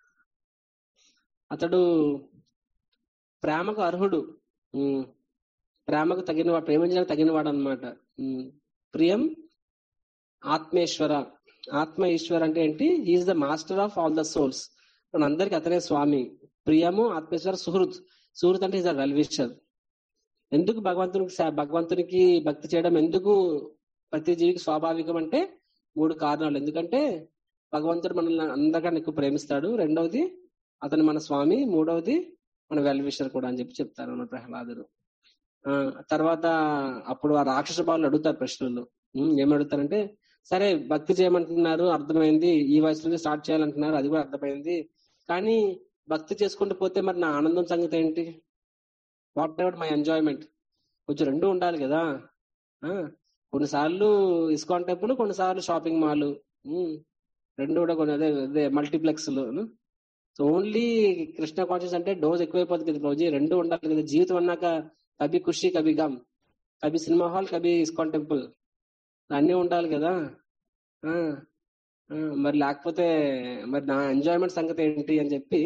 అతడు ప్రేమకు అర్హుడు ఉమ్. ప్రేమకు తగిన ప్రేమించడానికి తగినవాడు అనమాట ప్రియం ఆత్మేశ్వర ఆత్మ ఈశ్వర్ అంటే ఏంటి is the master of all the souls మనందరికి అతనే స్వామి ప్రియము ఆత్మేశ్వర సుహృత్ సుహృత్ అంటే ఈజ్ అ వెల్ విషర్ ఎందుకు భగవంతునికి సా- భగవంతునికి భక్తి చేయడం ఎందుకు ప్రతి జీవికి స్వాభావికం అంటే మూడు కారణాలు ఎందుకంటే భగవంతుడు మనల్ని అందరికన్నా ఎక్కువ ప్రేమిస్తాడు రెండవది అతను మన స్వామి మూడవది మన వెల్ విషర్ కూడా అని చెప్పి చెప్తారు మన ప్రహ్లాదుడు ఆ తర్వాత అప్పుడు ఆ రాక్షస బాలు అడుగుతారు ప్రశ్నలు ఉమ్, ఏం అడుగుతారంటే సరే భక్తి చేయమంటున్నారు అర్థమైంది ఈ వయసులోనే స్టార్ట్ చేయాలంటున్నారు అది కూడా అర్థమైంది కానీ భక్తి చేసుకుంటూ పోతే మరి నా ఆనందం సంగతి ఏంటి వాట్ ఎవర్ మై ఎంజాయ్మెంట్ కొంచెం రెండు ఉండాలి కదా ఆ కొన్నిసార్లు ఇస్కాన్ టెంపుల్ కొన్నిసార్లు షాపింగ్ మాల్ రెండు కూడా కొన్ని అదే అదే multiplex so only Krishna conscious అంటే డోస్ ఎక్కువైపోతుంది కదా రోజు రెండు ఉండాలి కదా జీవితం అన్నాక కభి ఖుషి కభి గమ్ కభి సినిమా హాల్ కభి ఇస్కాన్ టెంపుల్ అన్నీ ఉండాలి కదా ఆ ఆ, మరి లేకపోతే మరి నా ఎంజాయ్మెంట్ సంగతి ఏంటి అని చెప్పి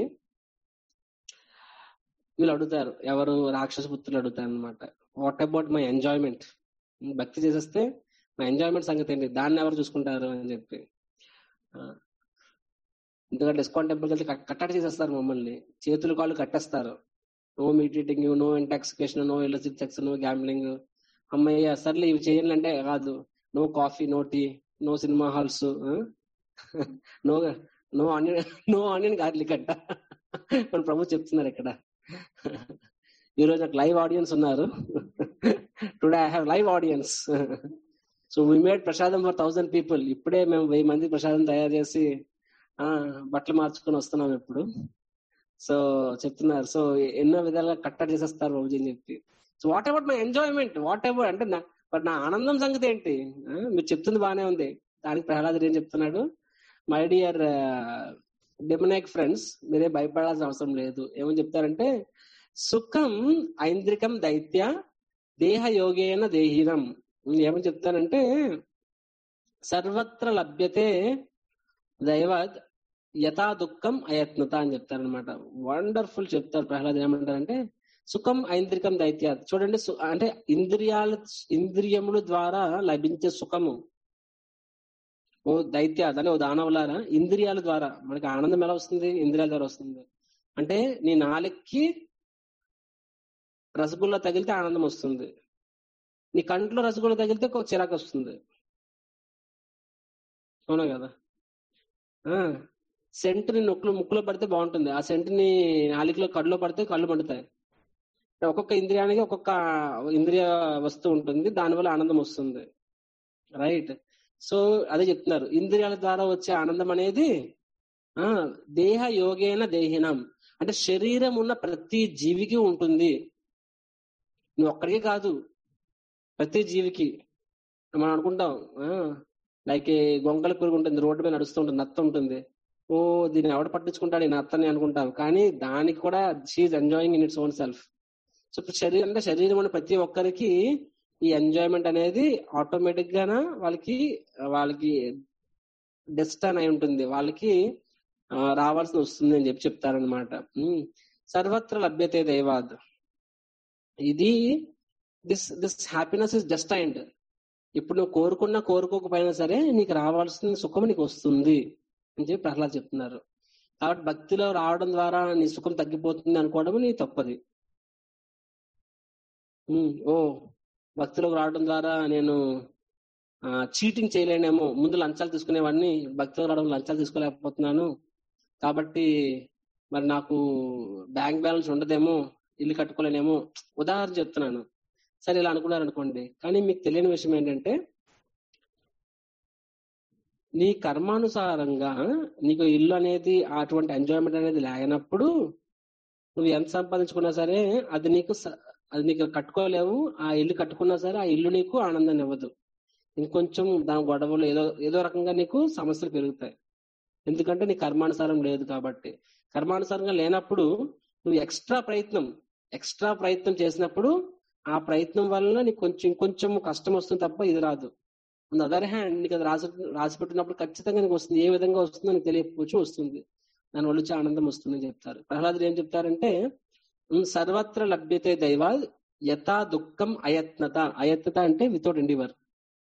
వీళ్ళు అడుగుతారు ఎవరు రాక్షస పుత్రులు అడుగుతారు అనమాట వాట్ అబౌట్ మై ఎంజాయ్మెంట్ భక్తి చేసేస్తే మా ఎంజాయ్మెంట్ సంగతి ఏంటి దాన్ని ఎవరు చూసుకుంటారు అని చెప్పి ఆ, ఎందుకంటే డిస్కౌంట్ టెంపుల్కి వెళ్తే కట్- కట్టడి చేసేస్తారు మమ్మల్ని చేతులు కాళ్ళు కట్టేస్తారు no meat eating no intoxication no illicit sex no gambling అమ్మయ్య సర్లే ఇవి చేయాలి అంటే కాదు no coffee no tea no cinema halls no no onion no onion garlic అట్ట మన ప్రభు చెప్తున్నారు ఇక్కడ ఈ రోజు నాకు లైవ్ ఆడియన్స్ ఉన్నారు today I have live audience so we made prasadam for thousand people ఇప్పుడే మేము వెయ్యి మంది ప్రసాదం తయారు చేసి ఆ బట్టలు మార్చుకొని వస్తున్నాం ఇప్పుడు సో చెప్తున్నారు సో ఎన్నో విధాలుగా కట్టడి చేసేస్తారు బాబుజీ అని చెప్పి so what about my enjoyment what about అంటే నా మరి నా ఆనందం సంగతి ఏంటి ఆ, మీరు చెప్తుంది బానే ఉంది దానికి ప్రహ్లాద్ ఏం చెప్తున్నాడు మై డియర్ డెమనాక్ ఫ్రెండ్స్ మీరే భయపడాల్సిన అవసరం లేదు ఏమని చెప్తారంటే సుఖం ఐంద్రికం దైత్య దేహ యోగేన దేహీనం ఏమని చెప్తారంటే సర్వత్ర లభ్యతే దైవద్ యథా దుఃఖం అయత్నత అని చెప్తారనమాట వండర్ఫుల్ చెప్తారు ప్రహ్లాద్ ఏమంటారంటే సుఖం ఐంద్రికం దైత్య చూడండి సు- అంటే ఇంద్రియాల ఇంద్రియముల ద్వారా లభించే సుఖము ఓ దైత్య అదే ఓ దానవులారా ఇంద్రియాల ద్వారా మనకి ఆనందం ఎలా వస్తుంది ఇంద్రియాల ద్వారా వస్తుంది అంటే నీ నాలుగుకి రసగుల్లా తగిలితే ఆనందం వస్తుంది నీ కంట్లో రసగుల్లా తగిలితే ఒక చిరాకు వస్తుంది అవునా కదా ఆ సెంట్ ని నొక్కులు ముక్కులో పడితే బాగుంటుంది ఆ సెంట్ ని నాలుగులో కడులో పడితే కళ్ళు మండుతాయి ఒక్కొక్క ఇంద్రియానికి ఒక్కొక్క ఇంద్రియ వస్తువు ఉంటుంది దానివల్ల ఆనందం వస్తుంది రైట్ సో అదే చెప్తున్నారు ఇంద్రియాల ద్వారా వచ్చే ఆనందం అనేది ఆ దేహ యోగేన దేహినం అంటే శరీరం ఉన్న ప్రతి జీవికి ఉంటుంది నువ్వు ఒక్కడికే కాదు ప్రతి జీవికి మనం అనుకుంటాం లైక్ గొంగల పురుగు ఉంటుంది రోడ్డు మీద నడుస్తూ ఉంటుంది నత్త ఉంటుంది ఓ దీన్ని ఎవడ పట్టించుకుంటాడు ఈ నత్తని అనుకుంటాం కానీ దానికి కూడా she enjoying in its own self so ఇప్పుడు శరీరం అంటే శరీరం ఉన్న ప్రతి ఒక్కరికి ఈ ఎంజాయ్మెంట్ అనేది ఆటోమేటిక్ గాన వాళ్ళకి వాళ్ళకి డెస్టన్ అయి ఉంటుంది వాళ్ళకి ఆ, రావాల్సి వస్తుంది అని చెప్పి చెప్తారనమాట సర్వత్ర లభ్యతే దైవాద్ ఇది this this happiness is just and ఇప్పుడు నువ్వు కోరుకున్నా కోరుకోకపోయినా సరే నీకు రావాల్సిన సుఖం నీకు వస్తుంది అని చెప్పి ప్రహ్లాద్ చెప్తున్నారు కాబట్టి భక్తిలో రావడం ద్వారా నీ సుఖం తగ్గిపోతుంది అనుకోవడం నీ తప్పది ఉమ్, ఓ భక్తిలోకి రావడం ద్వారా నేను చీటింగ్ చేయలేనేమో ముందు లంచాలు తీసుకునేవాడిని భక్తిలో రావడం లంచాలు తీసుకోలేకపోతున్నాను కాబట్టి మరి నాకు బ్యాంక్ బ్యాలెన్స్ ఉండదేమో ఇల్లు కట్టుకోలేనేమో ఉదాహరణ చెప్తున్నాను సరే ఇలా అనుకున్నారు అనుకోండి కానీ మీకు తెలియని విషయం ఏంటంటే నీ కర్మానుసారంగా నీకు ఇల్లు అనేది అటువంటి ఎంజాయ్మెంట్ అనేది లేనప్పుడు నువ్వు ఎంత సంపాదించుకున్నా సరే అది నీకు స- అది నీకు కట్టుకోలేవు ఆ ఇల్లు కట్టుకున్నా సరే ఆ ఇల్లు నీకు ఆనందాన్ని ఇవ్వదు ఇంకొంచెం దాని గొడవలు ఏదో ఏదో రకంగా నీకు సమస్యలు పెరుగుతాయి ఎందుకంటే నీ కర్మానుసారం లేదు కాబట్టి కర్మానుసారంగా లేనప్పుడు నువ్వు ఎక్స్ట్రా ప్రయత్నం ఎక్స్ట్రా ప్రయత్నం చేసినప్పుడు ఆ ప్రయత్నం వల్ల నీకు కొంచెం ఇంకొంచెం కష్టం వస్తుంది తప్ప ఇది రాదు ఆన్ అదర్ హ్యాండ్ నీకు అది రాసి రాసి పెట్టినప్పుడు ఖచ్చితంగా నీకు వస్తుంది ఏ విధంగా వస్తుందో నీకు తెలియకపోవచ్చు వస్తుంది దాని వల్ల వచ్చే ఆనందం వస్తుందని చెప్తారు ప్రహ్లాదుడు ఏం చెప్తారంటే "ఉమ్, సర్వత్ర లభ్యతే దైవ యథా దుఃఖం అయత్నత అయత్నత అంటే వితౌట్ ఎండివర్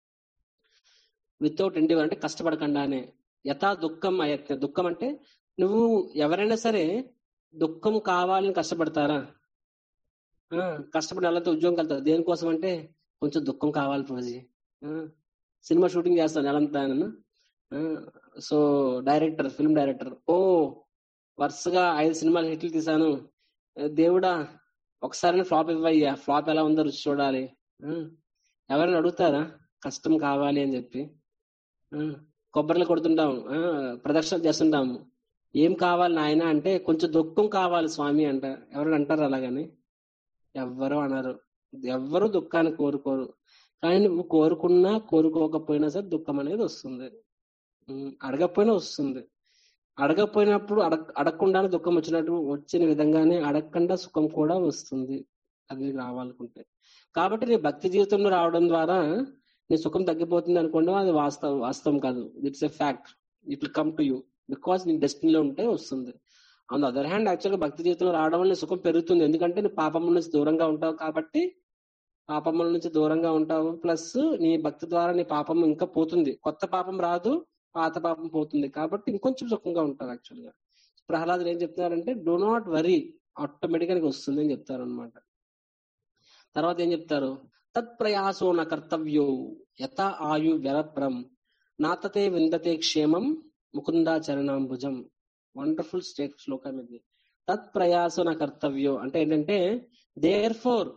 వితౌట్ ఎండివర్ అంటే కష్టపడకుండానే యథా దుఃఖం అయత్న దుఃఖం అంటే నువ్వు ఎవరైనా సరే దుఃఖం కావాలని కష్టపడతారా ఆ, కష్టపడి వాళ్ళతో ఉద్యోగం కలుగుతారు దేనికోసం అంటే కొంచెం దుఃఖం కావాలి రోజు సినిమా షూటింగ్ చేస్తాను నెలంతా నేను సో డైరెక్టర్ ఫిల్మ్ డైరెక్టర్ ఓ వరుసగా ఐదు సినిమాలు హిట్లు తీసాను దేవుడా ఒకసారి ఫ్లాప్ ఇవ్వయ్యా ఫ్లాప్ ఎలా ఉందో రుచి చూడాలి ఆ, ఎవరైనా అడుగుతారా కష్టం కావాలి అని చెప్పి ఆ, కొబ్బరిలు కొడుతుంటాము ఆ, ప్రదక్షిణలు చేస్తుంటాము ఏం కావాలి నాయన అంటే కొంచెం దుఃఖం కావాలి స్వామి అంట ఎవరైనా అంటారు అలాగని ఎవ్వరు అనరు ఎవ్వరు దుఃఖాన్ని కోరుకోరు కానీ నువ్వు కోరుకున్నా కోరుకోకపోయినా సరే దుఃఖం అనేది వస్తుంది ఉమ్, అడగకపోయినా వస్తుంది అడగకపోయినప్పుడు అడగ అడగకుండానే దుఃఖం వచ్చినట్టు వచ్చిన విధంగానే అడగకుండా సుఖం కూడా వస్తుంది అది నీకు రావాలనుకుంటే కాబట్టి నీ భక్తి జీవితంలో రావడం ద్వారా నీ సుఖం తగ్గిపోతుంది అనుకోండి అది వాస్తవం వాస్తవం కాదు it's a fact it will come to you because నీ డెస్టినీలో ఉంటే వస్తుంది ఆన్ ద అదర్ హ్యాండ్ యాక్చువల్గా భక్తి జీవితంలో రావడం వల్ల నీ సుఖం పెరుగుతుంది ఎందుకంటే నీ పాపముల నుంచి దూరంగా ఉంటావు కాబట్టి పాపముల నుంచి దూరంగా ఉంటావు ప్లస్ నీ భక్తి ద్వారా నీ పాపం ఇంకా పోతుంది కొత్త పాపం రాదు పాత పాపం పోతుంది కాబట్టి ఇంకొంచెం సుఖంగా ఉంటారు యాక్చువల్ గా ప్రహ్లాదులు ఏం చెప్తున్నారంటే డో నాట్ వరీ ఆటోమేటిక్ గా వస్తుంది అని చెప్తారు అనమాట తర్వాత ఏం చెప్తారు తత్ప్రయాసో న కర్తవ్యో యథ ఆయు వ్యరప్రం నాతతే విందతే క్షేమం ముకుందా చరణాంబుజం వండర్ఫుల్ స్టేట్ శ్లోకం ఇది తత్ప్రయాసో న కర్తవ్యో అంటే ఏంటంటే therefore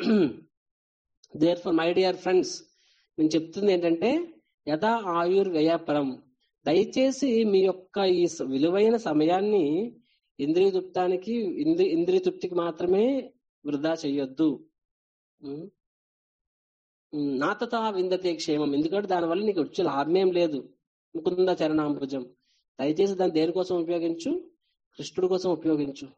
therefore my dear friends నేను చెప్తుంది ఏంటంటే యథా ఆయుర్ వ్యయపరం దయచేసి మీ యొక్క ఈ స- విలువైన సమయాన్ని ఇంద్రియ తృప్తానికి ఇంద్రి ఇంద్రియ తృప్తికి మాత్రమే వృధా చెయ్యొద్దు ఉం? ఉం, నాతతా విందతే క్షేమం ఎందుకంటే దానివల్ల నీకు వచ్చే లాభమేం లేదు ముకుంద చరణాంబుజం దయచేసి దాన్ని దేనికోసం ఉపయోగించు కృష్ణుడి కోసం ఉపయోగించు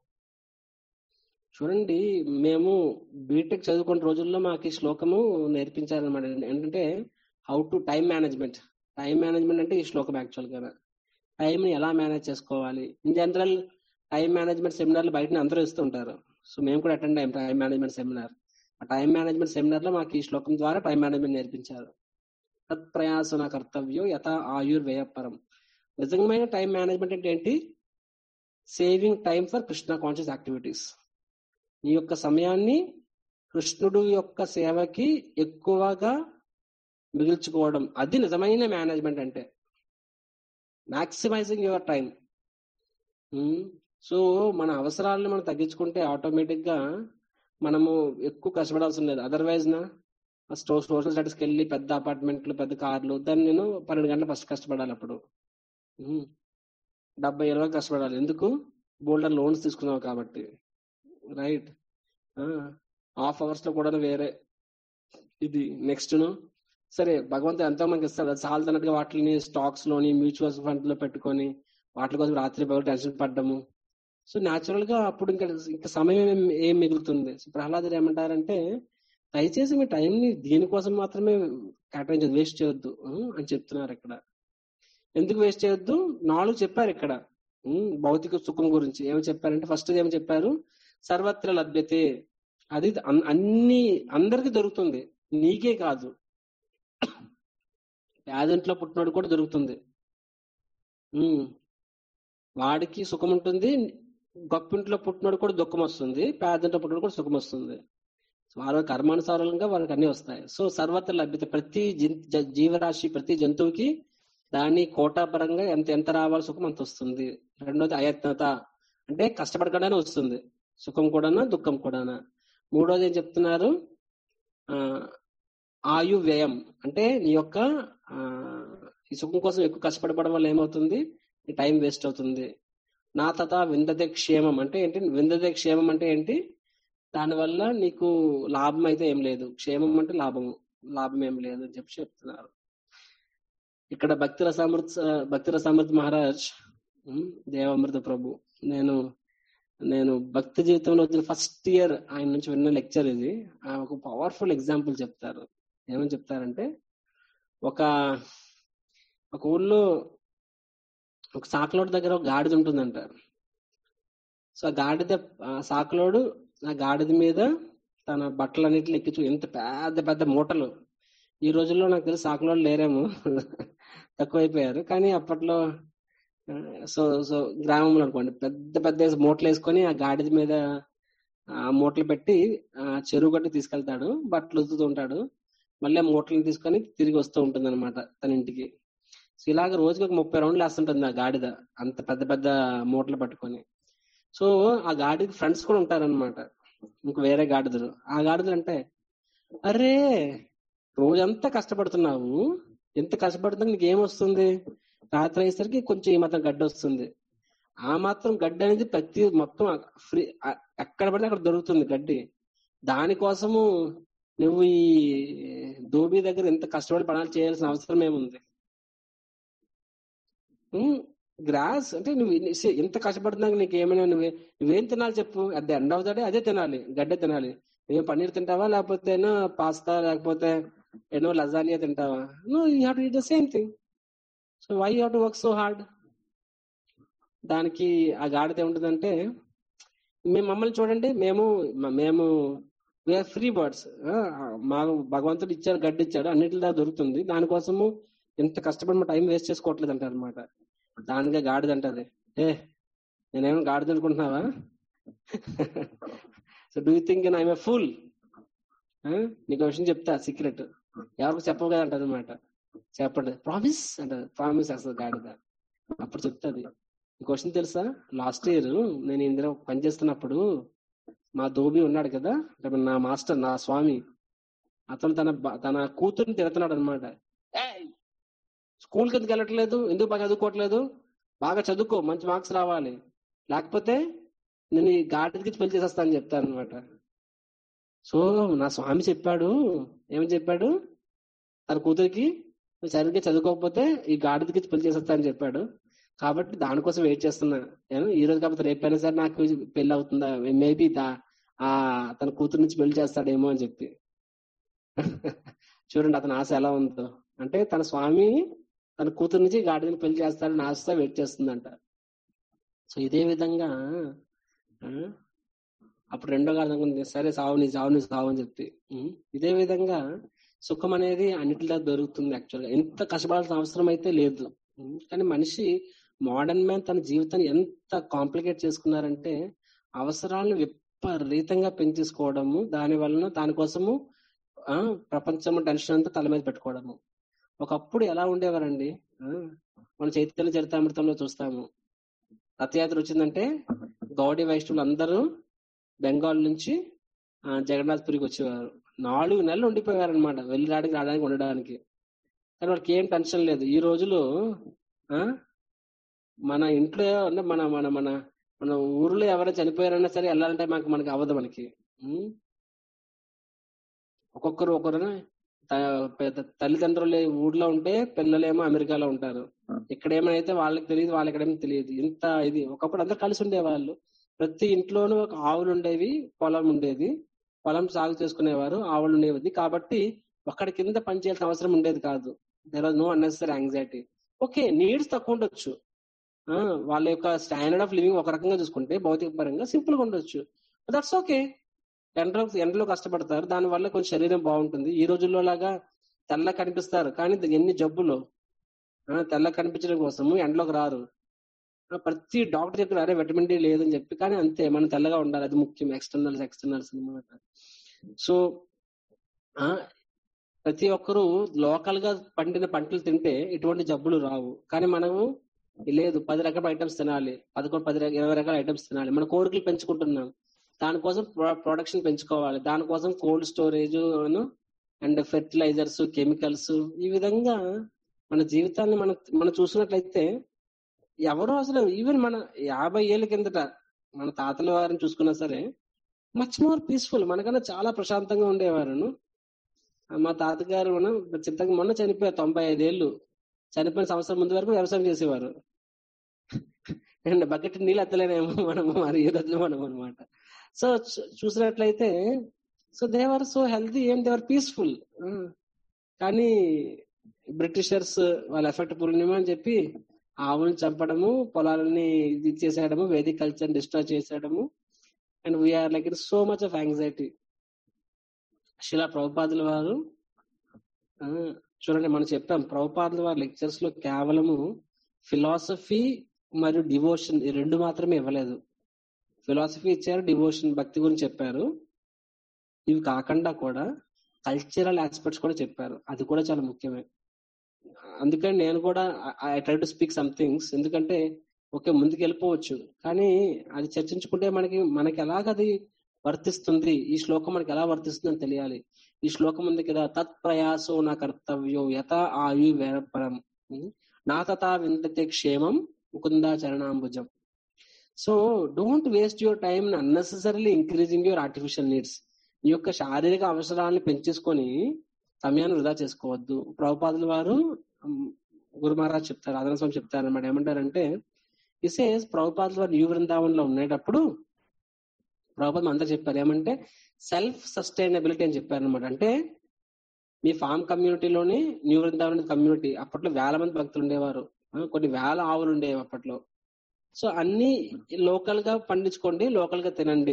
చూడండి మేము బీటెక్ చదువుకున్న రోజుల్లో మాకు ఈ శ్లోకము నేర్పించారనమాట ఏంటంటే how to time management time management అంటే ఈ శ్లోకం యాక్చువల్ గా టైం ని ఎలా మేనేజ్ చేసుకోవాలి ఇన్ జనరల్ టైం మేనేజ్మెంట్ సెమినార్లు బయట అందరూ ఇస్తూ ఉంటారు సో మేము కూడా అటెండ్ అయ్యాం టైం మేనేజ్మెంట్ సెమినార్ ఆ టైం మేనేజ్మెంట్ సెమినార్ లో మాకు ఈ శ్లోకం ద్వారా టైం మేనేజ్మెంట్ నేర్పించారు తత్ ప్రయాసన కర్తవ్యం యథా ఆయుర్ వ్యయపరం నిజమైన టైం మేనేజ్మెంట్ అంటే ఏంటి saving time for Krishna conscious activities నీ యొక్క సమయాన్ని కృష్ణుడు యొక్క సేవకి ఎక్కువగా మిగిల్చుకోవడం అది నిజమైన మేనేజ్మెంట్ అంటే మాక్సిమైజింగ్ యువర్ టైం సో మన అవసరాలను మనం తగ్గించుకుంటే ఆటోమేటిక్ గా మనము ఎక్కువ కష్టపడాల్సిన లేదు అదర్వైజ్ నా స్టో సోషల్ స్టడీస్కి వెళ్ళి పెద్ద అపార్ట్మెంట్లు పెద్ద కార్లు దాన్ని నేను పన్నెండు గంటలు ఫస్ట్ కష్టపడాలి అప్పుడు ఉమ్. డెబ్బై ఇరవై కష్టపడాలి ఎందుకు బోల్డర్ లోన్స్ తీసుకున్నావు కాబట్టి రైట్ హాఫ్ అవర్స్ లో కూడా వేరే ఇది నెక్స్ట్ సరే భగవంతుడు ఎంతో మనకి ఇస్తాడు అది చాలదన్నట్టుగా వాటిని స్టాక్స్ లోని మ్యూచువల్ ఫండ్ లో పెట్టుకొని వాటి కోసం రాత్రి పగలు టెన్షన్ పడ్డము సో న్యాచురల్ గా అప్పుడు ఇంకా ఇంకా సమయం ఏం- ఏం మిగులుతుంది సో ప్రహ్లాదుడు ఏమంటారంటే దయచేసి మీ టైం ని దీనికోసం మాత్రమే కేటాయించదు వేస్ట్ చేయొద్దు ఆ, అని చెప్తున్నారు ఇక్కడ ఎందుకు వేస్ట్ చేయొద్దు నాలుగు చెప్పారు ఇక్కడ ఉమ్, భౌతిక సుఖం గురించి ఏమి చెప్పారంటే ఫస్ట్ ఏమి చెప్పారు సర్వత్ర లభ్యతే అది అన్- అన్ని అందరికి దొరుకుతుంది నీకే కాదు పేదింట్లో పుట్టినోడు కూడా దొరుకుతుంది ఉమ్. వాడికి సుఖం ఉంటుంది గొప్పింట్లో పుట్టినోడు కూడా దుఃఖం వస్తుంది పేదింట్లో పుట్టినోడు కూడా సుఖం వస్తుంది వారి కర్మానుసారంగా వారికి అన్ని వస్తాయి సో సర్వత్ర లభ్యత ప్రతి జన్- జ- జీవరాశి ప్రతి జంతువుకి దాని కోటాపరంగా ఎంత ఎంత రావాలి సుఖం అంత వస్తుంది రెండోది అయత్నత అంటే కష్టపడకుండానే వస్తుంది సుఖం కూడానా దుఃఖం కూడానా మూడోది ఏం చెప్తున్నారు ఆ ఆయు వ్యయం అంటే నీ యొక్క ఆ, ఈ సుఖం కోసం ఎక్కువ కష్టపడడం వల్ల ఏమవుతుంది నీ టైం వేస్ట్ అవుతుంది నా తత విందతే క్షేమం అంటే ఏంటి విందతే క్షేమం అంటే ఏంటి దానివల్ల నీకు లాభం అయితే ఏం లేదు క్షేమం అంటే లాభము లాభం ఏం లేదు అని చెప్పి చెప్తున్నారు ఇక్కడ భక్తి రసామృత్ భక్తి రసామృత్ మహారాజ్ ఉమ్, దేవామృత ప్రభు నేను నేను భక్తి జీవితంలో వచ్చిన ఫస్ట్ ఇయర్ ఆయన నుంచి విన్న లెక్చర్ ఇది ఆయన ఒక పవర్ఫుల్ ఎగ్జాంపుల్ చెప్తారు ఏమని చెప్తారంటే ఒక ఒక ఊళ్ళో ఒక సాకలోడు దగ్గర ఒక గాడిద ఉంటుందంట సో ఆ గాడిద ఆ సాకలోడు ఆ గాడిద మీద తన బట్టలన్నిటిని ఎక్కించు ఎంత పెద్ద పెద్ద మూటలు ఈ రోజుల్లో నాకు తెలిసి సాకలోడు లేరేమో తక్కువైపోయారు కానీ అప్పట్లో ఆ, సో సో గ్రామంలో అనుకోండి పెద్ద పెద్ద మూటలు వేసుకొని ఆ గాడిద మీద ఆ మూటలు పెట్టి ఆ చెరువు గట్టి తీసుకెళ్తాడు బట్టలు ఉతుకుతూ ఉంటాడు మళ్ళీ ఆ మూటలను తీసుకొని తిరిగి వస్తూ ఉంటుంది అనమాట తన ఇంటికి సో ఇలాగ రోజుకి ఒక ముప్పై రౌండ్లు వేస్తుంటుంది ఆ గాడిద అంత పెద్ద పెద్ద మూటలు పట్టుకొని సో ఆ గాడిద ఫ్రెండ్స్ కూడా ఉంటారన్నమాట ఇంక వేరే గాడిదలు ఆ గాడిదలు అంటే అరే రోజంతా కష్టపడుతున్నావు ఎంత కష్టపడుతున్నా నీకు ఏమొస్తుంది రాత్రి అయ్యేసరికి కొంచెం ఈ మాత్రం గడ్డ వస్తుంది ఆ మాత్రం గడ్డి అనేది ప్రతి మొత్తం ఫ్రీ ఎక్కడ పడితే అక్కడ దొరుకుతుంది గడ్డి దానికోసము నువ్వు ఈ దోబీ దగ్గర ఎంత కష్టపడి పనాలు చేయాల్సిన అవసరం ఏముంది గ్రాస్ అంటే నువ్వు ఇన్ని- see, ఎంత కష్టపడుతున్నాక నీకు ఏమైనా నువ్వే నువ్వేం తినాలి చెప్పు at the end of the day అదే తినాలి గడ్డే తినాలి నువ్వు పన్నీర్ తింటావా లేకపోతే ఏమో పాస్తా లేకపోతే ఏమో లజానియా తింటావా no you have to eat the same thing so why you have to work so hard దానికి ఆ గాడిద ఏముంటుందంటే మేము మమ్మల్ని చూడండి మేము మ- మేము వీఆర్ ఫ్రీ బర్డ్స్ మాకు భగవంతుడు ఇచ్చాడు గడ్డి ఇచ్చాడు అన్నిటి దాకా దొరుకుతుంది దానికోసము ఎంత కష్టపడి మా టైం వేస్ట్ చేసుకోవట్లేదు అంటారు అనమాట దానికే గాడిద అంటది ఏ నేనేమో గాడిద అనుకుంటున్నావా so do think I'm a fool నీకు ఒక విషయం చెప్తా సీక్రెట్ ఎవరికి చెప్పవు కదా అంటది అనమాట చెప్పండి ప్రామిస్ అంటది ప్రామిస్ వేస్తుంది గాడిద అప్పుడు చెప్తాది ఈ క్వశ్చన్ తెలుసా లాస్ట్ ఇయర్ నేను ఇందులో పని చేస్తున్నప్పుడు మా దోబి ఉన్నాడు కదా అంటే నా మాస్టర్ నా స్వామి అతను తన బ- తన కూతుర్ని తిడుతున్నాడు అనమాట స్కూల్కి ఎందుకు వెళ్ళట్లేదు ఎందుకు బాగా చదువుకోవట్లేదు బాగా చదువుకో మంచి మార్క్స్ రావాలి లేకపోతే నేను ఈ గాడికి పెళ్లి చేసేస్తానని చెప్తాను అనమాట సో నా స్వామి చెప్పాడు ఏమని చెప్పాడు తన కూతురికి నువ్వు సరిగ్గా చదువుకోకపోతే ఈ గాడిదకి పెళ్లి చేసేస్తానని చెప్పాడు కాబట్టి దానికోసం వెయిట్ చేస్తున్నా నేను ఈ రోజు కాకపోతే రేపైనా సరే నాకు పెళ్లి అవుతుందా మేబీ ఆ తన కూతురు నుంచి పెళ్లి చేస్తాడేమో అని చెప్పి చూడండి అతని ఆశ ఎలా ఉందో అంటే తన స్వామి తన కూతురు నుంచి గాడిదని పెళ్లి చేస్తాడని ఆశతో వెయిట్ చేస్తుందంట సో ఇదే విధంగా ఆ, అప్పుడు రెండో గాడిద అనుకుంది సరే సావు నీ సావు నీ సావు అని చెప్పి ఉం. ఇదే విధంగా సుఖం అనేది అన్నిటిలో దొరుకుతుంది యాక్చువల్గా ఎంత కష్టపడాల్సిన అవసరం అయితే లేదు ఉం. కానీ మనిషి మోడర్న్ మ్యాన్ తన జీవితాన్ని ఎంత కాంప్లికేట్ చేసుకున్నారంటే అవసరాలను విపరీతంగా పెంచేసుకోవడము దాని వలన దానికోసము ఆ ప్రపంచం టెన్షన్ అంతా తల మీద పెట్టుకోవడము ఒకప్పుడు ఎలా ఉండేవారండి ఆ, మన చైతన్య చరితామృతంలో చూస్తాము రథయాత్ర వచ్చిందంటే గౌడీ వైష్ణవులు అందరూ బెంగాల్ నుంచి ఆ, జగన్నాథ్పురికి వచ్చేవారు నాలుగు నెలలు ఉండిపోయారు అనమాట వెళ్ళి రావడానికి రావడానికి ఉండడానికి కానీ వాళ్ళకి ఏం టెన్షన్ లేదు ఈ రోజులో ఆ మన ఇంట్లో అంటే మన మన మన మన ఊర్లో ఎవరైనా చనిపోయారన్నా సరే వెళ్ళాలంటే మనకి మనకి అవ్వదు మనకి ఉం? ఒక్కొక్కరు ఒక్కొక్కరు తల్లిదండ్రులు ఊర్లో ఉంటే పిల్లలేమో అమెరికాలో ఉంటారు ఇక్కడ ఏమైతే వాళ్ళకి తెలియదు వాళ్ళకి ఏమో తెలియదు ఇంత ఇది ఒకప్పుడు అందరు కలిసి ఉండేవాళ్ళు ప్రతి ఇంట్లోనూ ఒక ఆవులు ఉండేవి పొలం ఉండేది పొలం సాగు చేసుకునేవారు ఆవులు ఉండేవి కాబట్టి ఒక్కడి కింద పని చేయాల్సిన అవసరం ఉండేది కాదు there are no unnecessary anxiety okay needs తక్కువ ఉండొచ్చు ఆ, వాళ్ళ యొక్క స్టాండర్డ్ ఆఫ్ లివింగ్ ఒక రకంగా చూసుకుంటే భౌతిక పరంగా సింపుల్ గా ఉండొచ్చు దట్స్ ఓకే ఎండలో ఎండలో కష్టపడతారు దాని వల్ల కొంచెం శరీరం బాగుంటుంది ఈ రోజుల్లో లాగా తెల్ల కనిపిస్తారు కానీ ఎన్ని జబ్బులు ఆ, తెల్ల కనిపించడం కోసము ఎండలోకి రారు ఆ, ప్రతి డాక్టర్ చెప్పిన అరే విటమిన్ డి లేదని చెప్పి కానీ అంతే మనం తెల్లగా ఉండాలి అది ముఖ్యం ఎక్స్టర్నల్స్ ఎక్స్టర్నల్స్ అనమాట సో ఆ ప్రతి ఒక్కరూ లోకల్ గా పండిన పంటలు తింటే ఎటువంటి జబ్బులు రావు కానీ మనము లేదు పది రకాల ఐటమ్స్ తినాలి పదకొండు పది రక- ఇరవై రకాల ఐటమ్స్ తినాలి మన కోరికలు పెంచుకుంటున్నాం దానికోసం ప్రొడక్షన్ పెంచుకోవాలి దానికోసం cold storage and fertilisers chemicals ఈ విధంగా మన జీవితాన్ని మనం మనం చూసినట్లయితే ఎవరు అసలు ఈవెన్ మన యాభై ఏళ్ళ కిందట మన తాతల వారిని చూసుకున్నా సరే మచ్ మోర్ పీస్ఫుల్ మనకన్నా చాలా ప్రశాంతంగా ఉండేవారు మా తాతగారు మనం చింతగా మొన్న చనిపోయారు తొంభై ఐదేళ్ళు చనిపోయిన సంవత్సరం ముందు వరకు వ్యవసాయం చేసేవారు అండ్ బకెట్ నీళ్ళు ఎత్తలేనేమో మనము మరి ఈరోజు మనం అనమాట సో చూసినట్లయితే so they were so healthy and they were peaceful కానీ బ్రిటిషర్స్ వాళ్ళ ఎఫెక్ట్ పూర్ణిమ అని చెప్పి ఆవులను చంపడము పొలాలని ఇది చేసేయడము వేదిక కల్చర్ డిస్ట్రాయ్ చేసేయడము and we're like it so much of anxiety శిలా ప్రభుపాదుల వారు ఆ, చూడండి మనం చెప్పాం ప్రభుపాదుల వారి లెక్చర్స్ లో కేవలము ఫిలాసఫీ మరియు డివోషన్ ఈ రెండు మాత్రమే ఇవ్వలేదు ఫిలాసఫీ ఇచ్చారు డివోషన్ భక్తి గురించి చెప్పారు ఇవి కాకుండా కూడా కల్చరల్ ఆస్పెక్ట్స్ కూడా చెప్పారు అది కూడా చాలా ముఖ్యమే అందుకని నేను కూడా I try to speak some things ఎందుకంటే ఓకే ముందుకు వెళ్ళిపోవచ్చు కానీ అది చర్చించుకుంటే మనకి మనకి ఎలాగ అది వర్తిస్తుంది ఈ శ్లోకం మనకి ఎలా వర్తిస్తుంది అని తెలియాలి ఈ శ్లోకం ఉంది కదా తత్ ప్రయాసో నా కర్తవ్యో యథ ఆయు వేరపరం నా తథా విందతే క్షేమం ముకుందా చరణాంబుజం so don't waste your time unnecessarily increasing your artificial needs ఈ యొక్క శారీరక అవసరాలను పెంచేసుకొని సమయాన్ని వృధా చేసుకోవద్దు ప్రభుపాదుల వారు ఉమ్, గురు మహారాజ్ చెప్తారు ఆదరణ స్వామి చెప్తారు అనమాట ఏమంటారంటే ఇసేస్ ప్రభుపాదుల వారు న్యూ బృందావనంలో ఉండేటప్పుడు ప్రభుపాదం అందరు చెప్పారు ఏమంటే సెల్ఫ్ సస్టైనబిలిటీ అని చెప్పారు అనమాట అంటే మీ ఫామ్ కమ్యూనిటీలోనే న్యూ బృందావనం కమ్యూనిటీ అప్పట్లో వేల మంది భక్తులు ఉండేవారు ఆ, కొన్ని వేల ఆవులు ఉండేవి అప్పట్లో సో అన్ని లోకల్ గా పండించుకోండి లోకల్ గా తినండి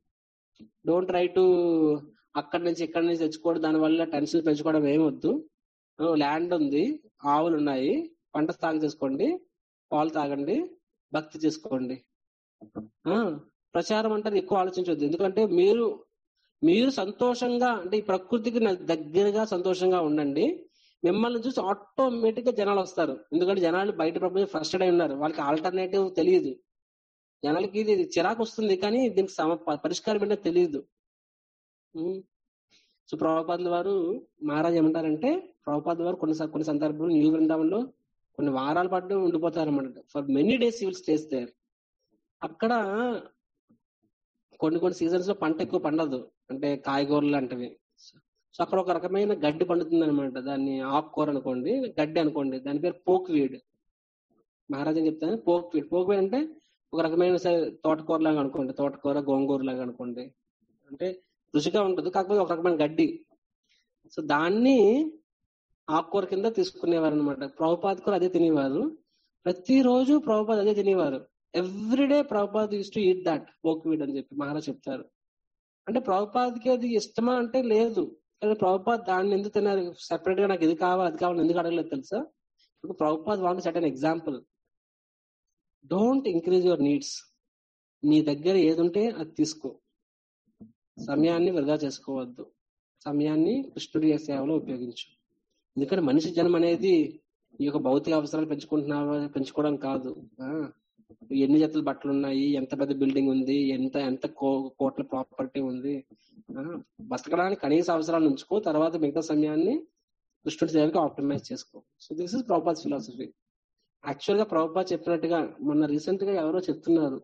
డోంట్ ట్రై టు అక్కడి నుంచి ఇక్కడి నుంచి తెచ్చుకోవడం దాని వల్ల టెన్షన్ పెంచుకోవడం ఏమి వద్దు ల్యాండ్ ఉంది ఆవులు ఉన్నాయి పంట సాగు చేసుకోండి పాలు తాగండి భక్తి చేసుకోండి ఆ ప్రచారం అంటే ఎక్కువ ఆలోచించవద్దు ఎందుకంటే మీరు మీరు సంతోషంగా అంటే ఈ ప్రకృతికి న- దగ్గరగా సంతోషంగా ఉండండి మిమ్మల్ని చూసి ఆటోమేటిక్ గా జనాలు వస్తారు ఎందుకంటే జనాలు బయట ప్రపంచం ఫ్రస్టెడ్ అయి ఉన్నారు వాళ్ళకి ఆల్టర్నేటివ్ తెలియదు జనాలకి ఇది చిరాకు వస్తుంది కానీ దీనికి సమ ప- పరిష్కారం ఏంటో తెలియదు ఉమ్. సో ప్రభుపాదుల వారు మహారాజ్ ఏమంటారంటే ప్రభుపాదుల వారు కొన్ని స- కొన్ని సందర్భంలో న్యూ బృందావనంలో కొన్ని వారాల పాటు ఉండిపోతారు అన్నమాట for many days will stays there అక్కడ కొన్ని కొన్ని సీజన్స్ లో పంట ఎక్కువ పండదు అంటే కాయగూరలు లాంటివి సో అక్కడ ఒక రకమైన గడ్డి పండుతుంది అనమాట దాన్ని ఆకుకూర అనుకోండి గడ్డి అనుకోండి దాని పేరు పోక్ వీడ్ మహారాజా చెప్తాను పోక్ వీడ్ పోక్ వీడ్ అంటే ఒక రకమైన సరే తోటకూర లాగా అనుకోండి తోటకూర గోంగూర లాగా అనుకోండి అంటే రుచిగా ఉంటుంది కాకపోతే ఒక రకమైన గడ్డి సో దాన్ని ఆకుకూర కింద తీసుకునేవారు అనమాట ప్రభుపాద్ కూడా అదే తినేవారు ప్రతిరోజు ప్రభుపాద్ అదే తినేవారు everyday Prabhupad uses to eat that poke weed అని చెప్పి మహారాజ్ చెప్తారు అంటే ప్రభుపాద్కి అది ఇష్టమా అంటే లేదు కానీ ప్రభుపాద్ దాన్ని ఎందుకు తిన్నారు సెపరేట్ గా నాకు ఇది కావాలి అది కావాలి ఎందుకు అడగలేదు తెలుసా ఇప్పుడు Prabhupad want set an example don't increase your needs నీ దగ్గర ఏది ఉంటే అది తీసుకో సమయాన్ని వృధా చేసుకోవద్దు సమయాన్ని కృష్ణుడి సేవలో ఉపయోగించు ఎందుకంటే మనిషి జన్మ అనేది ఈ యొక్క భౌతిక అవసరాలు పెంచుకుంటున్నావా పెంచుకోవడం కాదు ఆ ఎన్ని జతల బట్టలు ఉన్నాయి ఎంత పెద్ద బిల్డింగ్ ఉంది ఎంత ఎంత కో- కోట్ల ప్రాపర్టీ ఉంది ఆ, బతకడానికి కనీస అవసరాలు ఉంచుకో తర్వాత మిగతా సమయాన్ని కృష్ణుడి సేవకి ఆప్టిమైజ్ చేసుకో so this is Prabhupad philosophy actual గా ప్రభుపాద్ చెప్పినట్టుగా మొన్న రీసెంట్ గా ఎవరో చెప్తున్నారు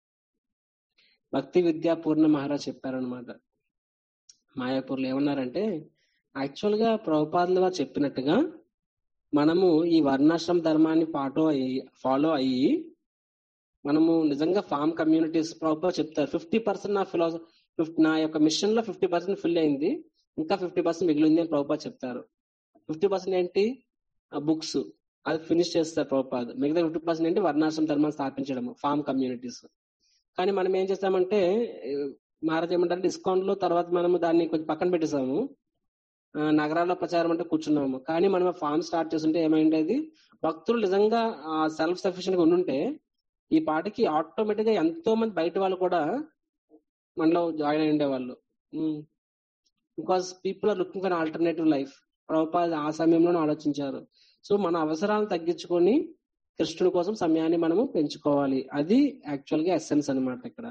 భక్తి విద్యా పూర్ణ మహారాజ్ చెప్పారనమాట మాయాపూర్లో ఏమన్నారంటే యాక్చువల్ గా ప్రభుపాదులు వారు చెప్పినట్టుగా మనము ఈ వర్ణాశ్రమ ధర్మాన్ని ఫాలో అయ్యి ఫాలో అయ్యి మనము నిజంగా ఫామ్ కమ్యూనిటీస్ ప్రభుత్వం చెప్తారు ఫిఫ్టీ పర్సెంట్ నా ఫిలాసఫీ ఫిఫ్టీ నా యొక్క మిషన్ లో ఫిఫ్టీ పర్సెంట్ ఫిల్ అయింది ఇంకా ఫిఫ్టీ పర్సెంట్ మిగిలింది అని ప్రభుపాద్ చెప్తారు ఫిఫ్టీ పర్సెంట్ ఏంటి బుక్స్ అది ఫినిష్ చేస్తారు ప్రభుపాద్ మిగతా ఫిఫ్టీ పర్సెంట్ ఏంటి వర్ణాశ్రమ ధర్మాన్ని స్థాపించడం ఫామ్ కమ్యూనిటీస్ కానీ మనం ఏం చేస్తామంటే మ్యారేజ్ ఏమంటారు డిస్కౌంట్ లో తర్వాత మనము దాన్ని కొంచెం పక్కన పెట్టేసాము ఆ, నగరాల్లో ప్రచారం అంటే కూర్చున్నాము కానీ మనం ఫామ్ స్టార్ట్ చేస్తుంటే ఏమైండేది భక్తులు నిజంగా సెల్ఫ్ సఫిషియెంట్ గా ఉండుంటే ఈ పాటికి ఆటోమేటిక్ గా ఎంతో మంది బయట వాళ్ళు కూడా మనలో జాయిన్ అయి ఉండేవాళ్ళు because people are looking for alternative life Prabhupada ఆ సమయంలోనే ఆలోచించారు సో మన అవసరాలను తగ్గించుకొని కృష్ణుడి కోసం సమయాన్ని మనము పెంచుకోవాలి అది యాక్చువల్ గా ఎస్సెన్స్ అన్నమాట ఇక్కడ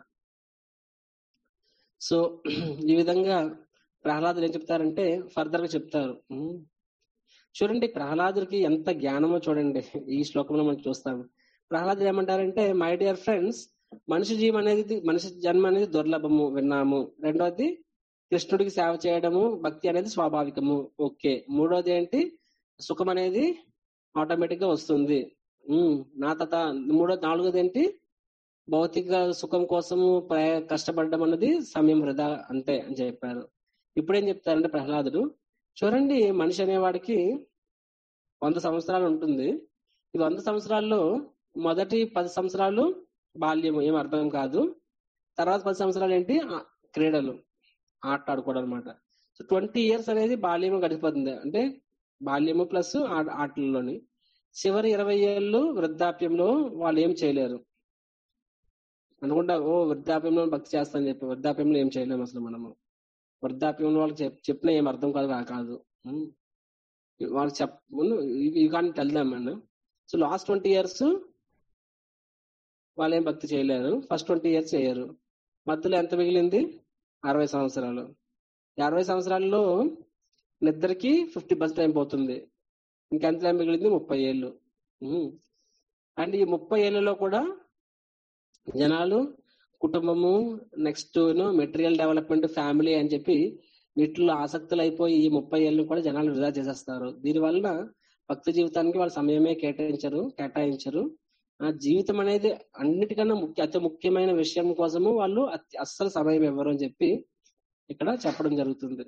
సో ఈ విధంగా ప్రహ్లాదులు ఏం చెప్తారంటే ఫర్దర్ గా చెప్తారు ఉమ్. చూడండి ప్రహ్లాదుడికి ఎంత జ్ఞానమో చూడండి ఈ శ్లోకంలో మనం చూస్తాం ప్రహ్లాదుడు ఏమంటారంటే మై డియర్ ఫ్రెండ్స్ మనిషి జీవం అనేది మనిషి జన్మ అనేది దుర్లభము విన్నాము రెండోది కృష్ణుడికి సేవ చేయడము భక్తి అనేది స్వాభావికము ఓకే మూడోది ఏంటి సుఖం అనేది ఆటోమేటిక్ గా వస్తుంది ఉమ్, నా తత మూడో నాలుగోది ఏంటి భౌతిక సుఖం కోసము ప్రయ- కష్టపడడం అన్నది సమయం వృధా అంతే అని చెప్పారు ఇప్పుడేం చెప్తారంటే ప్రహ్లాదుడు చూడండి మనిషి అనేవాడికి వంద సంవత్సరాలు ఉంటుంది ఈ వంద సంవత్సరాల్లో మొదటి పది సంవత్సరాలు బాల్యం ఏం అర్థం కాదు తర్వాత పది సంవత్సరాలు ఏంటి ఆ, క్రీడలు ఆట ఆడుకోవడం అనమాట సో ట్వంటీ ఇయర్స్ అనేది బాల్యము గడిచిపోతుంది అంటే బాల్యము ప్లస్ ఆటల్లోని చివరి ఇరవై ఏళ్ళు వృద్ధాప్యంలో వాళ్ళు ఏం చేయలేరు అనుకుంటా ఓ వృద్ధాప్యంలో భక్తి చేస్తానని చెప్పి వృద్ధాప్యంలో ఏం చేయలేము అసలు మనము వృద్ధాప్యంలో వాళ్ళకి చెప్ చెప్పినా ఏం అర్థం కాదు కా- కాదు ఉమ్. వాళ్ళకి చెప్ you can tell them and so last twenty years వాళ్ళు ఏం భక్తి చేయలేరు ఫస్ట్ ట్వంటీ ఇయర్స్ చేయరు మధ్యలో ఎంత మిగిలింది అరవై సంవత్సరాలు ఈ అరవై సంవత్సరాల్లో నిద్రకి ఫిఫ్టీ బస్ టైం పోతుంది ఇంకెంత టైం మిగిలింది ముప్పై ఏళ్ళు అండ్ ఈ ముప్పై ఏళ్ళలో కూడా జనాలు కుటుంబము నెక్స్ట్ మెటీరియల్ డెవలప్మెంట్ ఫ్యామిలీ అని చెప్పి వీటిలో ఆసక్తులు అయిపోయి ఈ ముప్పై ఏళ్ళు కూడా జనాలు వృధా చేసేస్తారు దీని వలన భక్తి జీవితానికి వాళ్ళ సమయమే కేటాయించరు కేటాయించరు ఆ జీవితం అనేది అన్నిటికన్నా ముఖ్య అతి ముఖ్యమైన విషయం కోసము వాళ్ళు అతి- అస్సలు సమయం ఇవ్వరు అని చెప్పి ఇక్కడ చెప్పడం జరుగుతుంది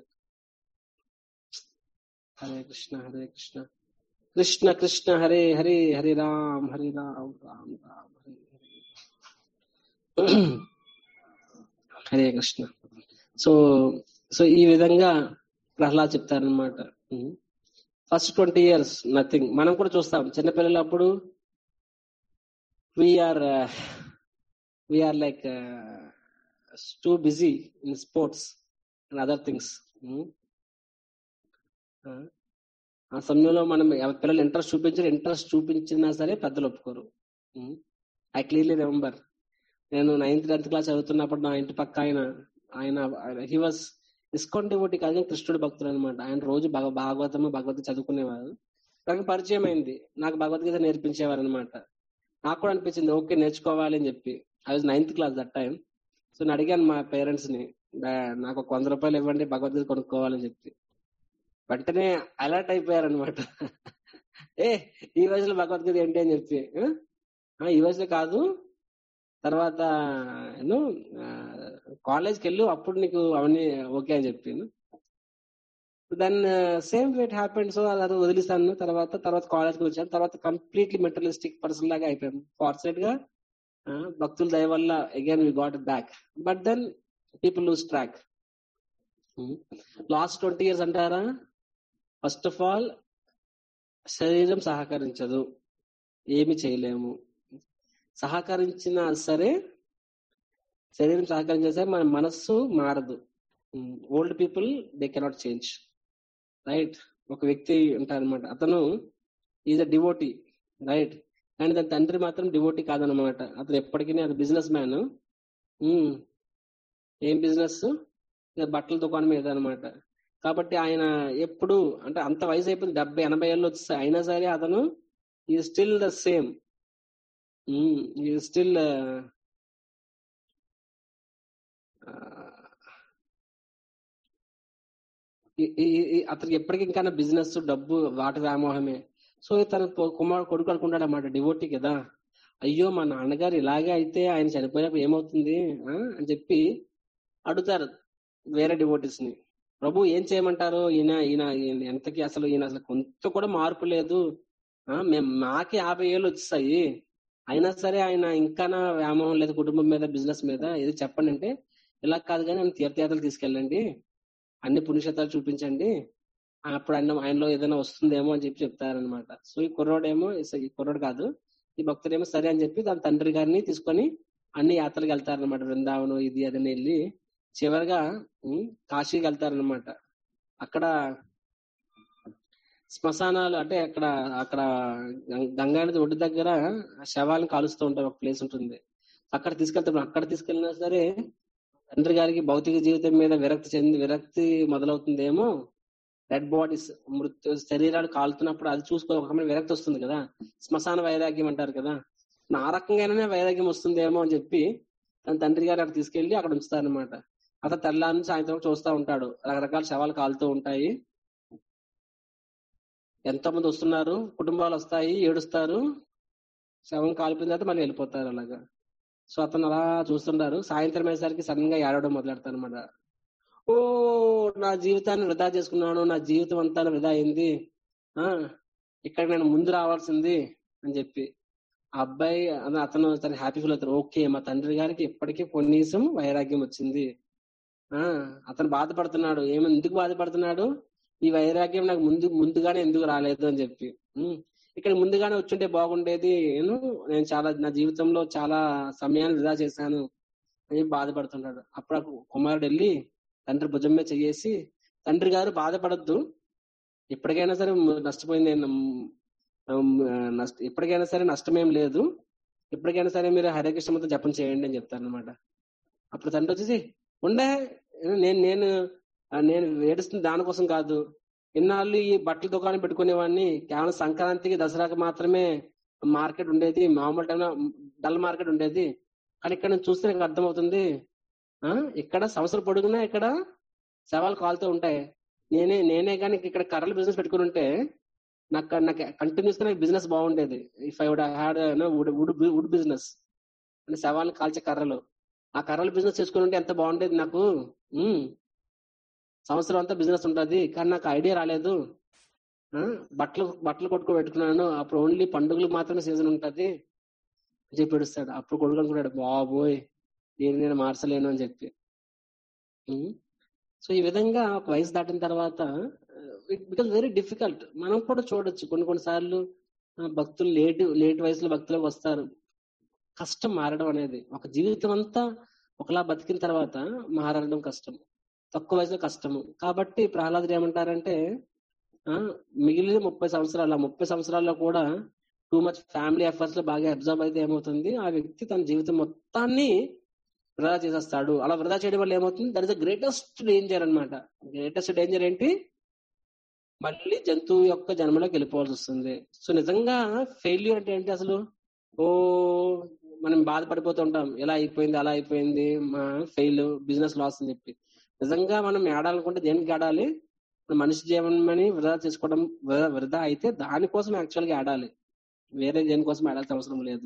హరే కృష్ణ హరే కృష్ణ కృష్ణ కృష్ణ హరే హరే హరే రామ్ హరే రామ్ రామ్ రామ్ హరే హరే హరే కృష్ణ సో సో ఈ విధంగా ప్రహ్లాద్ చెప్తారనమాట ఫస్ట్ ట్వంటీ ఇయర్స్ నథింగ్ మనం కూడా చూస్తాం చిన్నపిల్లలు అప్పుడు we're we're like too busy in sports and other things ఆ సమయంలో మనం ఎవ- పిల్లలు ఇంట్రెస్ట్ చూపించారు ఇంట్రెస్ట్ చూపించినా సరే పెద్దలు ఒప్పుకోరు ఐ క్లియర్లీ రిమెంబర్ నేను నైన్త్ టెన్త్ క్లాస్ చదువుతున్నప్పుడు నా ఇంటి పక్క ఆయన ఆయన హీ వాస్ ఇస్కాన్ డివోటి కాదు కానీ కృష్ణుడి భక్తుడు అనమాట ఆయన రోజు భగ భాగవతము భగవద్గీత చదువుకునేవారు నాకు పరిచయం అయింది నాకు భగవద్గీత నేర్పించేవారు అనమాట నాకు కూడా అనిపించింది ఓకే నేర్చుకోవాలి అని చెప్పి I was ninth class that time so నేను అడిగాను మా పేరెంట్స్ ని "డా- నాకు ఒక వంద రూపాయలు ఇవ్వండి భగవద్గీత కొనుక్కోవాలని చెప్పి వెంటనే అలర్ట్ అయిపోయారు అనమాట ఏ ఈ వయసులో భగవద్గీత ఏంటి అని చెప్పి "ఆ? ఆ, ఈ వయసులో కాదు తర్వాత నేను కాలేజ్కి వెళ్ళు అప్పుడు నీకు అవన్నీ ఓకే అని చెప్పింది then same wait happened so అది వదిలిస్తాను తర్వాత తర్వాత కాలేజ్కి వచ్చాను తర్వాత కంప్లీట్లీ మెటలిస్టిక్ పర్సన్ లాగా అయిపోయాను ఫార్చునేట్ గా ఆ, భక్తుల దయ వల్ల again we got back but then people lose track last twenty years అంటారా ఫస్ట్ ఆఫ్ ఆల్ శరీరం సహకరించదు ఏమి చేయలేము సహకరించినా సరే శరీరం సహకరించినా సరే మన మనస్సు మారదు old people they cannot change right ఒక వ్యక్తి ఉంటారనమాట అతను ఈజ్ అ డివోటీ రైట్ కానీ దాని తండ్రి మాత్రం డివోటీ కాదనమాట అతను ఎప్పటికీ అది బిజినెస్ మ్యాన్ ఏం బిజినెస్ బట్టల దుకాణం మీద అనమాట కాబట్టి ఆయన ఎప్పుడు అంటే అంత వయసు అయిపోయింది డెబ్బై ఎనభై ఏళ్ళు వచ్చేసాయి అయినా సరే అతను ఈ స్టిల్ ద సేమ్ ఈ స్టిల్ అతనికి ఎప్పటికీ ఇంకా బిజినెస్ డబ్బు వాటి వ్యామోహమే సో తన కొ- కుమారుడు కొడుకు అనుకుంటాడు అన్నమాట డివోటీ కదా అయ్యో మా నాన్నగారు ఇలాగే అయితే ఆయన చనిపోయినప్పుడు ఏమవుతుంది ఆ? అని చెప్పి అడుగుతారు వేరే డివోటీస్ ని ప్రభు ఏం చేయమంటారు ఈయన ఈయన ఈయన ఎంతకి అసలు ఈయన అసలు కొంత కూడా మార్పు లేదు ఆ మేము మాకే యాభై ఏళ్ళు వచ్చేసాయి అయినా సరే ఆయన ఇంకా నా వ్యామోహం లేదు కుటుంబం మీద బిజినెస్ మీద ఏది చెప్పండి అంటే ఇలా కాదు కానీ ఆయన తీర్థయాత్రలు తీసుకెళ్ళండి అన్ని పుణ్యక్షేత్రాలు చూపించండి అప్పుడు ఆయన ఆయనలో ఏదైనా వస్తుందేమో అని చెప్పి చెప్తారనమాట సో ఈ కుర్రోడేమో ఈ కుర్రోడు కాదు ఈ భక్తుడేమో సరే అని చెప్పి దాని తండ్రి గారిని తీసుకొని అన్ని యాత్రలకు వెళ్తారనమాట బృందావనం ఇది అదని వెళ్ళి చివరిగా ఉమ్, కాశీకి వెళ్తారనమాట అక్కడ శ్మశానాలు అంటే అక్కడ అక్కడ గం- గంగా నది ఒడ్డు దగ్గర శవాలను కాలుస్తూ ఉంటారు ఒక ప్లేస్ ఉంటుంది అక్కడ తీసుకెళ్తారు అక్కడ తీసుకెళ్ళినా సరే తండ్రి గారికి భౌతిక జీవితం మీద విరక్తి చెంది విరక్తి మొదలవుతుందేమో డెడ్ బాడీస్ మృత్యు శరీరాలు కాలుతున్నప్పుడు అది చూసుకో ఒక రకమైన విరక్తి వస్తుంది కదా శ్మశాన వైరాగ్యం అంటారు కదా ఆ రకంగానే వైరాగ్యం వస్తుందేమో అని చెప్పి తన తండ్రి గారు అక్కడ తీసుకెళ్లి అక్కడ ఉంచుతారనమాట అతను తెల్లారి నుంచి సాయంత్రం చూస్తూ ఉంటాడు రకరకాల శవాలు కాలుతూ ఉంటాయి ఎంతో మంది వస్తున్నారు కుటుంబాలు వస్తాయి ఏడుస్తారు శవం కాలిపోయిన తర్వాత మళ్ళీ వెళ్ళిపోతారు అలాగా సో అతను అలా చూస్తుంటారు సాయంత్రం అయ్యేసరికి సడన్ గా ఏడవడం మొదలెడతారు అనమాట ఓ నా జీవితాన్ని వృధా చేసుకున్నాను నా జీవితం అంతా వృధా అయింది ఆ ఇక్కడ నేను ముందు రావాల్సింది అని చెప్పి ఆ అబ్బాయి అతను- అతను తను హ్యాపీ ఫీల్ అవుతారు ఓకే మా తండ్రి గారికి ఇప్పటికీ కనీసం వైరాగ్యం వచ్చింది ఆ అతను బాధపడుతున్నాడు ఏమి ఎందుకు బాధపడుతున్నాడు ఈ వైరాగ్యం నాకు ముందు ముందుగానే ఎందుకు రాలేదు అని చెప్పి ఉమ్, ఇక్కడ ముందుగానే వచ్చుంటే బాగుండేది నేను నేను చాలా నా జీవితంలో చాలా సమయాన్ని వృధా చేశాను అని చెప్పి బాధపడుతున్నాడు అప్పుడు ఆ కుమారుడు వెళ్ళి తండ్రి భుజం మీద చెయ్యేసి తండ్రి గారు బాధపడద్దు ఎప్పటికైనా సరే మ- నష్టపోయింది ఏం- ఉమ్, నష్ట ఎప్పటికైనా సరే నష్టమేం లేదు ఎప్పటికైనా సరే మీరు హరే కృష్ణ మొత్తం జపం చేయండి అని చెప్తారు అనమాట అప్పుడు తండ్రి వచ్చేసి ఉండే నేను నేను ఆ, నేను ఏడుస్తుంది దానికోసం కాదు ఇన్నాళ్ళు ఈ బట్టల దుకాణం పెట్టుకునేవాడిని కేవలం సంక్రాంతికి దసరాకి మాత్రమే మార్కెట్ ఉండేది మామూలు టైంలో డల్ మార్కెట్ ఉండేది కానీ ఇక్కడ నేను చూస్తే నాకు అర్థమవుతుంది ఆ ఇక్కడ సంవత్సరం పొడుగునా ఇక్కడ శవాలు కాలుతూ ఉంటాయి నేనే నేనే కానీ ఇక్కడ కర్రల బిజినెస్ పెట్టుకుని ఉంటే నాకు నాకు కంటిన్యూస్ గా బిజినెస్ బాగుండేది if I would had would would would business అంటే శవాలను కాల్చే కర్రలు ఆ కర్రల బిజినెస్ చేసుకుని ఉంటే ఎంత బాగుండేది నాకు ఉమ్. సంవత్సరం అంతా బిజినెస్ ఉంటది కానీ నాకు ఐడియా రాలేదు ఆ, బట్టలు బట్టలు కొట్టుకో పెట్టుకున్నాను అప్పుడు ఓన్లీ పండుగలకు మాత్రమే సీజన్ ఉంటది అని చెప్పి ఏడుస్తాడు అప్పుడు కొడుకు అనుకున్నాడు బాబోయ్ నేను నేను మార్చలేను అని చెప్పి ఉమ్. సో ఈ విధంగా ఒక వయసు దాటిన తర్వాత ఇట్ బికమ్ వెరీ డిఫికల్ట్ మనం కూడా చూడొచ్చు కొన్ని కొన్ని సార్లు ఆ, భక్తులు లేట్ లేట్ వయసులో భక్తులకు వస్తారు కష్టం మారడం అనేది ఒక జీవితం అంతా ఒకలా బతికిన తర్వాత మారడం కష్టం తక్కువ వయసులో కష్టము కాబట్టి ప్రహ్లాదుడు ఏమంటారంటే ఆ, మిగిలిన ముప్పై సంవత్సరాలు ఆ ముప్పై సంవత్సరాల్లో కూడా టూ మచ్ ఫ్యామిలీ ఎఫర్ట్స్ లో బాగా అబ్జర్వ్ అయితే ఏమవుతుంది ఆ వ్యక్తి తన జీవితం మొత్తాన్ని వృధా చేసేస్తాడు అలా వృధా చేయడం వల్ల ఏమవుతుంది that is the greatest danger అన్నమాట గ్రేటెస్ట్ డేంజర్ ఏంటి మళ్ళీ జంతువు యొక్క జన్మలోకి వెళ్ళిపోవాల్సి వస్తుంది సో నిజంగా ఫెయిల్యూర్ అంటే ఏంటి అసలు ఓ మనం బాధపడిపోతూ ఉంటాం ఎలా అయిపోయింది అలా అయిపోయింది మా ఫెయిల్ బిజినెస్ లాస్ అని చెప్పి నిజంగా మనం ఏడాలనుకుంటే దేనికి ఆడాలి మన మనిషి జీవనమని వృధా చేసుకోవడం వృధా- వృధా అయితే దానికోసం యాక్చువల్ గా ఆడాలి వేరే దేనికోసం ఆడాల్సిన అవసరం లేదు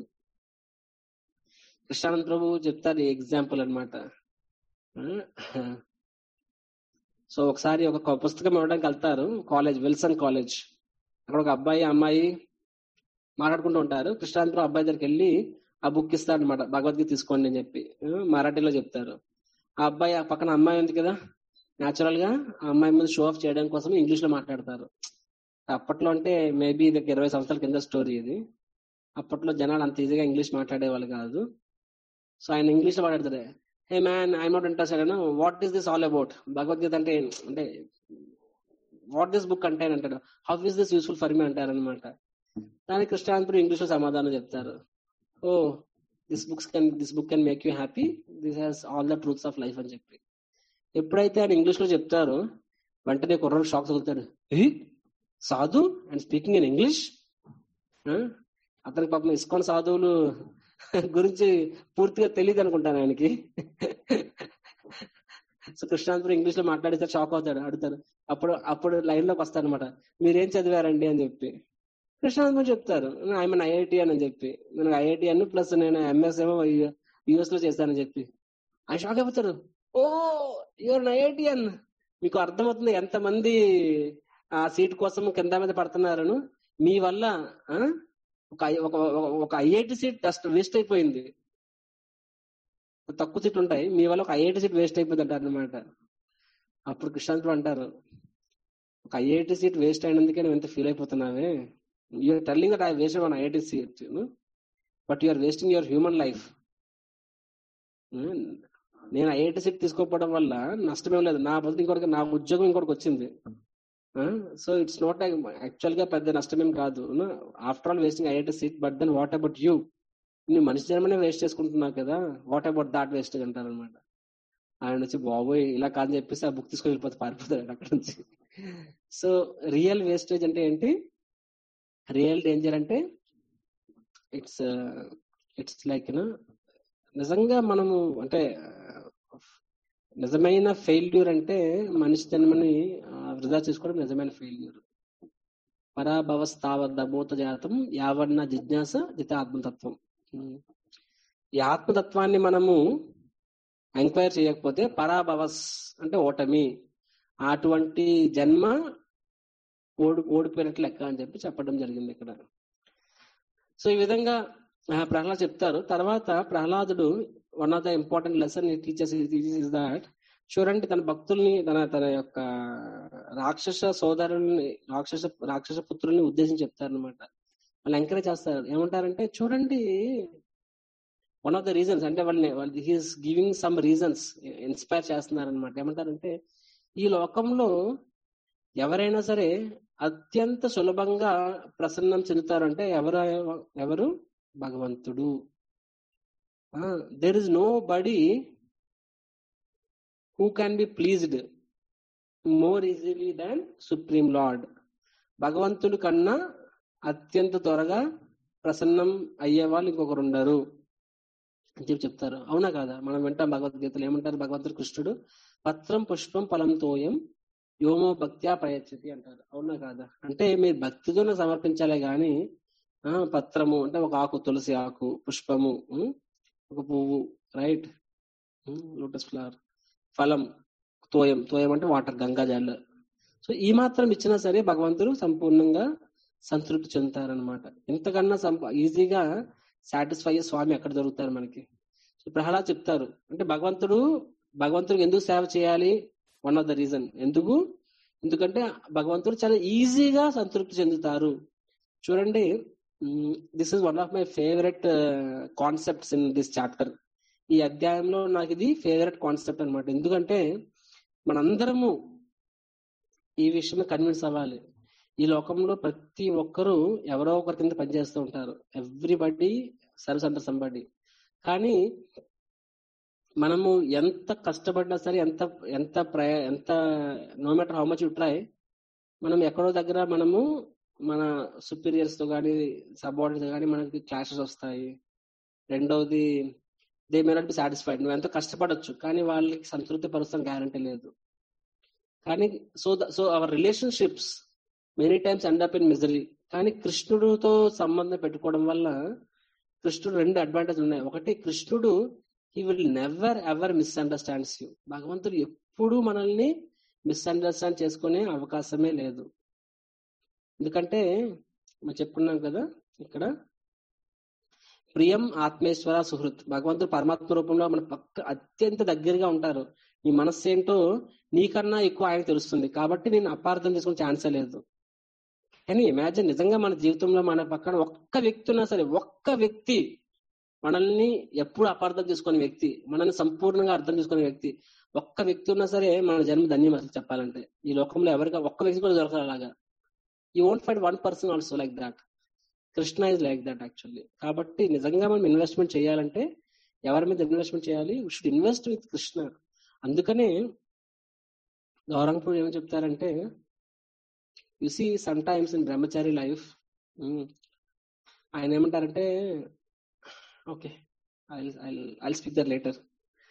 కృష్ణానంద ప్రభు చెప్తారు ఎగ్జాంపుల్ అనమాట సో ఒకసారి ఒక కొ- పుస్తకం ఇవ్వడానికి వెళ్తారు కాలేజ్ విల్సన్ కాలేజ్ అక్కడ ఒక అబ్బాయి అమ్మాయి మాట్లాడుకుంటూ ఉంటారు కృష్ణానంద ప్రభు అబ్బాయి దగ్గరికి వెళ్ళి ఆ బుక్ ఇస్తాడు అనమాట భగవద్గీత తీసుకోండి అని చెప్పి ఆ, మరాఠీలో చెప్తారు ఆ అబ్బాయి ఆ పక్కన అమ్మాయి ఉంది కదా న్యాచురల్ గా ఆ అమ్మాయి ముందు షో ఆఫ్ చేయడం కోసం ఇంగ్లీష్ లో మాట్లాడతారు అప్పట్లో అంటే మేబీ ఇది ఒక ఇరవై సంవత్సరాల కింద స్టోరీ ఇది అప్పట్లో జనాలు అంత ఈజీగా ఇంగ్లీష్ మాట్లాడేవాళ్ళు కాదు సో ఆయన ఇంగ్లీష్ లో మాట్లాడతారు hey man I not interested అను what is this all about Bhagavad Gita అంటే అంటే వాట్ దిస్ బుక్ అంటే అంటాడు how is this useful for me అంటారు అనమాట దానికి కృష్ణాంతుడు ఇంగ్లీష్ లో సమాధానం చెప్తారు oh this books can this book can make you happy this has all the truths of life అని చెప్పి ఎప్పుడైతే ఆయన ఇంగ్లీష్ లో చెప్తారో వెంటనే కుర్రోడు షాక్ తగులుతాడు ఏ సాధు అండ్ స్పీకింగ్ ఇన్ ఇంగ్లీష్ అతనికి పాపం ఇస్కాన్ సాధువులు గురించి పూర్తిగా తెలియదు అనుకుంటాను ఆయనకి సో కృష్ణాంతపురం ఇంగ్లీష్ లో మాట్లాడితే షాక్ అవుతాడు అడుగుతారు అప్పుడు అప్పుడు లైన్ లోకి వస్తాడు అనమాట మీరేం చదివారండి అని చెప్పి కృష్ణాంతపురం చెప్తారు ఐఎమ్ ఐఐటి అని చెప్పి నేను ఐఐటి అని ప్లస్ నేను ఎంఎస్ ఏమో యుఎస్ లో చేశానని చెప్పి ఆయన షాక్ అయిపోతారు ఓ యువర్ ఐఐటిఎన్ మీకు అర్థమవుతుంది ఎంతమంది ఆ సీట్ కోసం కింద మీద పడుతున్నారను మీ వల్ల ఆ, ఒక ఐ- ఒక ఒక- ఒక ఐఐటి సీట్ జస్ట్ వేస్ట్ అయిపోయింది తక్కువ సీట్లు ఉంటాయి మీ వల్ల ఒక ఐఐటి సీట్ వేస్ట్ అయిపోతుంది అంటారు అనమాట అప్పుడు కృష్ణాంతుడు అంటారు ఒక ఐఐటి సీట్ వేస్ట్ అయినందుకే నువ్వు ఎంత ఫీల్ అయిపోతున్నావే you're telling that I waste one IIT seat but you're wasting your human life నేను ఐఐటి సీట్ తీసుకోకపోవడం వల్ల నష్టమేం లేదు నా బదులు ఇంకోటికి నా ఉద్యోగం ఇంకోటికి వచ్చింది సో ఇట్స్ నాట్ యాక్చువల్ గా పెద్ద నష్టమేం కాదు after all wasting IIT seat but then what about you నువ్వు మనిషి జన్మనే వేస్ట్ చేసుకుంటున్నావు కదా వాట్ అబౌట్ దాట్ వేస్ట్ అంటారు అనమాట ఆయన వచ్చి బాబోయ్ ఇలా కాదని చెప్పేసి ఆ బుక్ తీసుకొని వెళ్ళిపోతే పారిపోతాడు అక్కడ నుంచి సో రియల్ వేస్టేజ్ అంటే ఏంటి రియల్ డేంజర్ అంటే ఇట్స్ ఇట్స్ లైక్ నిజంగా మనము అంటే నిజమైన ఫెయిల్యూర్ అంటే మనిషి జన్మని వృధా చేసుకోవడం నిజమైన ఫెయిల్యూర్ పరాభవస్థావద్ద భూత జాతం యావన్న జిజ్ఞాస జిత ఆత్మతత్వం ఈ ఆత్మతత్వాన్ని మనము ఎంక్వైర్ చేయకపోతే పరాభవస్ అంటే ఓటమి అటువంటి జన్మ ఓడి ఓడిపోయినట్లు లెక్క అని చెప్పి చెప్పడం జరిగింది ఇక్కడ సో ఈ విధంగా ప్రహ్లాద్ చెప్తారు తర్వాత ప్రహ్లాదుడు one of the important lesson teachers is that చూడండి తన భక్తుల్ని తన తన యొక్క రాక్షస సోదరుల్ని రాక్షస రాక్షస పుత్రుల్ని ఉద్దేశించి చెప్తారనమాట వాళ్ళు ఎంకరేజ్ చేస్తారు ఏమంటారంటే చూడండి వన్ ఆఫ్ ద రీజన్స్ అంటే వాళ్ళని వాళ్ళు he's giving some reasons inspire చేస్తున్నారు అనమాట ఏమంటారంటే ఈ లోకంలో ఎవరైనా సరే అత్యంత సులభంగా ప్రసన్నం చెందుతారంటే ఎవరు ఎవరు భగవంతుడు there is nobody who can be pleased more easily than supreme lord భగవంతుడి కన్నా అత్యంత త్వరగా ప్రసన్నం అయ్యే వాళ్ళు ఇంకొకరు ఉండరు అని చెప్పి చెప్తారు అవునా కాదా మనం వింటాం భగవద్గీతలు ఏమంటారు భగవంతుడు కృష్ణుడు పత్రం పుష్పం ఫలం తోయం యోమో భక్త్యా ప్రయచ్చతి అంటారు అవునా కాదా అంటే మీరు భక్తితోనే సమర్పించాలే గాని ఆ పత్రము అంటే ఒక ఆకు తులసి ఆకు పుష్పము ఒక పువ్వు రైట్ లోటస్ ఫ్లవర్ ఫలం తోయం తోయం అంటే వాటర్ గంగా జల్ సో ఈ మాత్రం ఇచ్చినా సరే భగవంతుడు సంపూర్ణంగా సంతృప్తి చెందుతారనమాట ఇంతకన్నా సంప ఈజీగా సాటిస్ఫై అయ్యే స్వామి ఎక్కడ దొరుకుతారు మనకి సో ప్రహ్లాద్ చెప్తారు అంటే భగవంతుడు భగవంతుడికి ఎందుకు సేవ చేయాలి వన్ ఆఫ్ ద రీజన్ ఎందుకు ఎందుకంటే భగవంతుడు చాలా ఈజీగా సంతృప్తి చెందుతారు చూడండి this is one of my favourite concepts in this chapter ఈ అధ్యాయంలో నాకు ఇది ఫేవరెట్ కాన్సెప్ట్ అనమాట ఎందుకంటే మనందరము ఈ విషయం కన్విన్స్ అవ్వాలి ఈ లోకంలో ప్రతి ఒక్కరూ ఎవరో ఒకరి కింద పనిచేస్తూ ఉంటారు ఎవ్రీబడి సర్వీస్ అండర్ సంబడి కానీ మనము ఎంత కష్టపడినా సరే ఎంత ఎంత ప్రయ ఎంత no matter how much you try మనం ఎక్కడో దగ్గర మనము మన సుపీరియర్స్ తో కానీ సబార్డినేట్స్ కానీ మనకి క్లాషెస్ వస్తాయి రెండవది they may not be satisfied నువ్వు ఎంతో కష్టపడొచ్చు కానీ వాళ్ళకి సంతృప్తి పరుస్తాం గ్యారంటీ లేదు కానీ so so our relationships many times end up in misery కానీ కృష్ణుడితో సంబంధం పెట్టుకోవడం వల్ల కృష్ణుడు రెండు అడ్వాంటేజ్ ఉన్నాయి ఒకటి కృష్ణుడు he will never ever misunderstands you భగవంతుడు ఎప్పుడూ మనల్ని మిస్అండర్స్టాండ్ చేసుకునే అవకాశమే లేదు ఎందుకంటే మనం చెప్పుకున్నాం కదా ఇక్కడ ప్రియం ఆత్మేశ్వర సుహృత్ భగవంతుడు పరమాత్మ రూపంలో మన పక్క అత్యంత దగ్గరగా ఉంటారు నీ మనస్సు ఏంటో నీకన్నా ఎక్కువ ఆయన తెలుస్తుంది కాబట్టి నేను అపార్థం చేసుకునే ఛాన్సే లేదు కానీ ఇమాజిన్ నిజంగా మన జీవితంలో మన పక్కన ఒక్క వ్యక్తి ఉన్నా సరే ఒక్క వ్యక్తి మనల్ని ఎప్పుడు అపార్థం చేసుకునే వ్యక్తి మనల్ని సంపూర్ణంగా అర్థం చేసుకునే వ్యక్తి ఒక్క వ్యక్తి ఉన్నా సరే మన జన్మ ధన్యం అసలు చెప్పాలంటే ఈ లోకంలో ఎవరికి ఒక్క వ్యక్తి కూడా దొరకదు అలాగా you won't find one person also like that Krishna is like that actually కాబట్టి నిజంగా మనం ఇన్వెస్ట్మెంట్ చేయాలంటే ఎవరి మీద ఇన్వెస్ట్మెంట్ చేయాలి we should invest with Krishna అందుకనే గౌరంగపూర్ ఏమని చెప్తారంటే you see sometimes in brahmachari life ఆయన ఏమంటారంటే okay I speak that later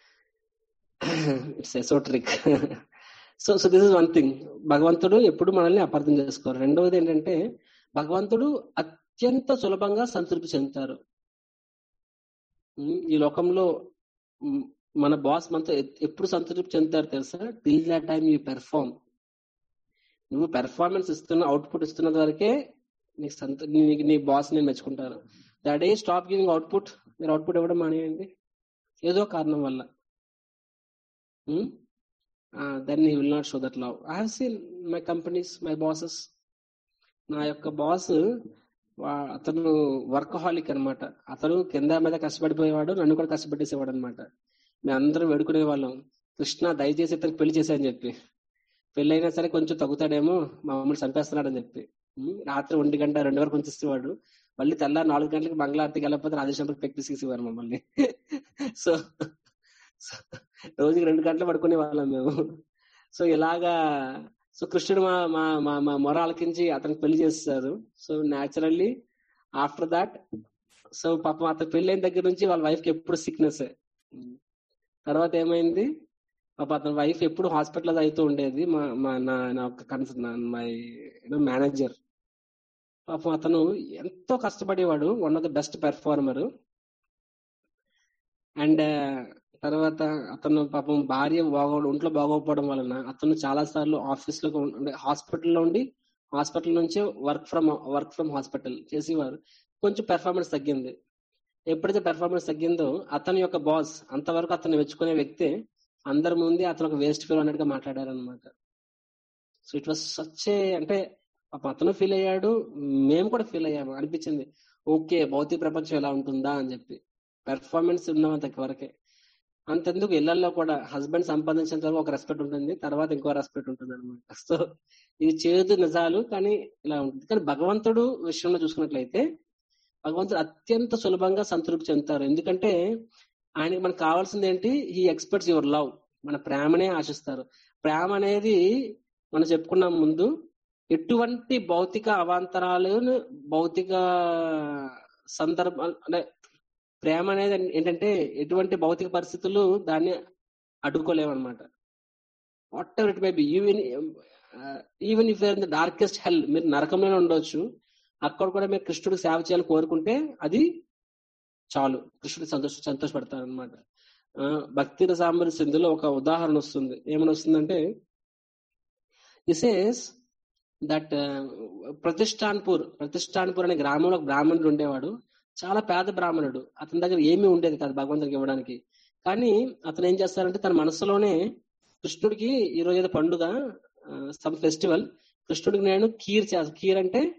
it's esoteric so so this is one thing భగవంతుడు ఎప్పుడు మనల్ని అపార్థం చేసుకోరు రెండవది ఏంటంటే భగవంతుడు అత్యంత సులభంగా సంతృప్తి చెందుతారు ఈ లోకంలో మన బాస్ మనతో ఎప్పుడు సంతృప్తి చెందుతారు తెలుసా till the time you perform నువ్వు పెర్ఫార్మెన్స్ ఇస్తున్న అవుట్పుట్ ఇస్తున్నది వరకే నీకు సంత నీకు నీ బాస్ నేను మెచ్చుకుంటారు the day stop giving output మీరు అవుట్పుట్ ఇవ్వడం మానేయండి ఏదో కారణం వల్ల then he will not show that love I have seen my companies my bosses నా యొక్క బాస్ అతను వర్కహాలిక్ అన్నమాట అతను కింద మీద కష్టపడిపోయేవాడు నన్ను కూడా కష్టపెట్టేసేవాడు అనమాట మేము అందరం వేడుకునే వాళ్ళం కృష్ణ దయచేసి ఇతనికి పెళ్లి చేశాయని చెప్పి పెళ్లి అయినా సరే కొంచెం తగ్గుతాడేమో మా మమ్మల్ని చంపేస్తున్నాడని చెప్పి ఉమ్, రాత్రి ఒంటి గంట రెండు వరకు ఉంచేసేవాడు మళ్ళీ తెల్లారి నాలుగు గంటలకు మంగళారతికి వెళ్ళకపోతే రాజేశ్వరం పెక్ తీసేసేవారు మమ్మల్ని సో సో రోజుకి రెండు గంటలు పడుకునే వాళ్ళం మేము సో ఇలాగా సో కృష్ణుడు మా మా మా మా మొర ఆలకించి అతనికి పెళ్లి చేస్తారు so naturally after that so పాపం అతను పెళ్లి అయిన దగ్గర నుంచి వాళ్ళ వైఫ్ కి ఎప్పుడు సిక్నెస్ తర్వాత ఏమైంది పాప అతని వైఫ్ ఎప్పుడు హాస్పిటల్ అవుతూ ఉండేది మా మా నా నా ఒక కన్సర్న్ మై మేనేజర్ పాపం అతను ఎంతో కష్టపడేవాడు one of the best performer and తర్వాత అతను పాపం భార్య బాగో ఒంట్లో బాగోకపోవడం వలన అతను చాలా సార్లు ఆఫీస్ లో ఉండే హాస్పిటల్లో ఉండి హాస్పిటల్ నుంచి work from work from hospital చేసేవారు కొంచెం పెర్ఫార్మెన్స్ తగ్గింది ఎప్పుడైతే పెర్ఫార్మెన్స్ తగ్గిందో అతని యొక్క బాస్ అంతవరకు అతను మెచ్చుకునే వ్యక్తి అందరి ముందే అతను ఒక వేస్ట్ ఫీల్ అన్నట్టుగా మాట్లాడారనమాట సో ఇట్ వాస్ సచ్చే అంటే పాపం అతను ఫీల్ అయ్యాడు మేము కూడా ఫీల్ అయ్యాము అనిపించింది ఓకే భౌతిక ప్రపంచం ఎలా ఉంటుందా అని చెప్పి పెర్ఫార్మెన్స్ ఉన్నంత వరకే అంతెందుకు ఇళ్లలో కూడా హస్బెండ్ సంపాదించిన తర్వాత ఒక రెస్పెక్ట్ ఉంటుంది తర్వాత ఇంకో రెస్పెక్ట్ ఉంటుంది అనమాట సో ఇది చేదు నిజాలు కానీ ఇలా ఉంటుంది కానీ భగవంతుడు విషయంలో చూసుకున్నట్లయితే భగవంతుడు అత్యంత సులభంగా సంతృప్తి చెందుతారు ఎందుకంటే ఆయనకి మనకు కావాల్సింది ఏంటి ఈ ఎక్స్పెక్ట్స్ యువర్ లవ్ మన ప్రేమనే ఆశిస్తారు ప్రేమ అనేది మనం చెప్పుకున్నాం ముందు ఎటువంటి భౌతిక అవాంతరాలను భౌతిక సందర్భాలు అంటే ప్రేమ అనేది ఏంటంటే ఎటువంటి భౌతిక పరిస్థితులు దాన్ని అడ్డుకోలేమన్నమాట whatever it may be even even if in the darkest hell మీరు నరకంలోనే ఉండొచ్చు అక్కడ కూడా మీరు కృష్ణుడికి సేవ చేయాలని కోరుకుంటే అది చాలు కృష్ణుడు సంతోష సంతోషపడతారు అనమాట భక్తి రసాంబరి సింధులో ఒక ఉదాహరణ వస్తుంది ఏమని వస్తుందంటే ఇసేస్ దట్ ప్రతిష్టాన్పూర్ ప్రతిష్టాన్పూర్ అనే గ్రామంలో ఒక బ్రాహ్మణుడు ఉండేవాడు చాలా పేద బ్రాహ్మణుడు అతని దగ్గర ఏమీ ఉండేది కాదు భగవంతుడికి ఇవ్వడానికి కానీ అతను ఏం చేస్తారంటే తన మనసులోనే కృష్ణుడికి ఈ రోజు ఏదో పండుగ సమ్ ఫెస్టివల్ కృష్ణుడికి నేను కీర్ చేస్తా కీర్ అంటే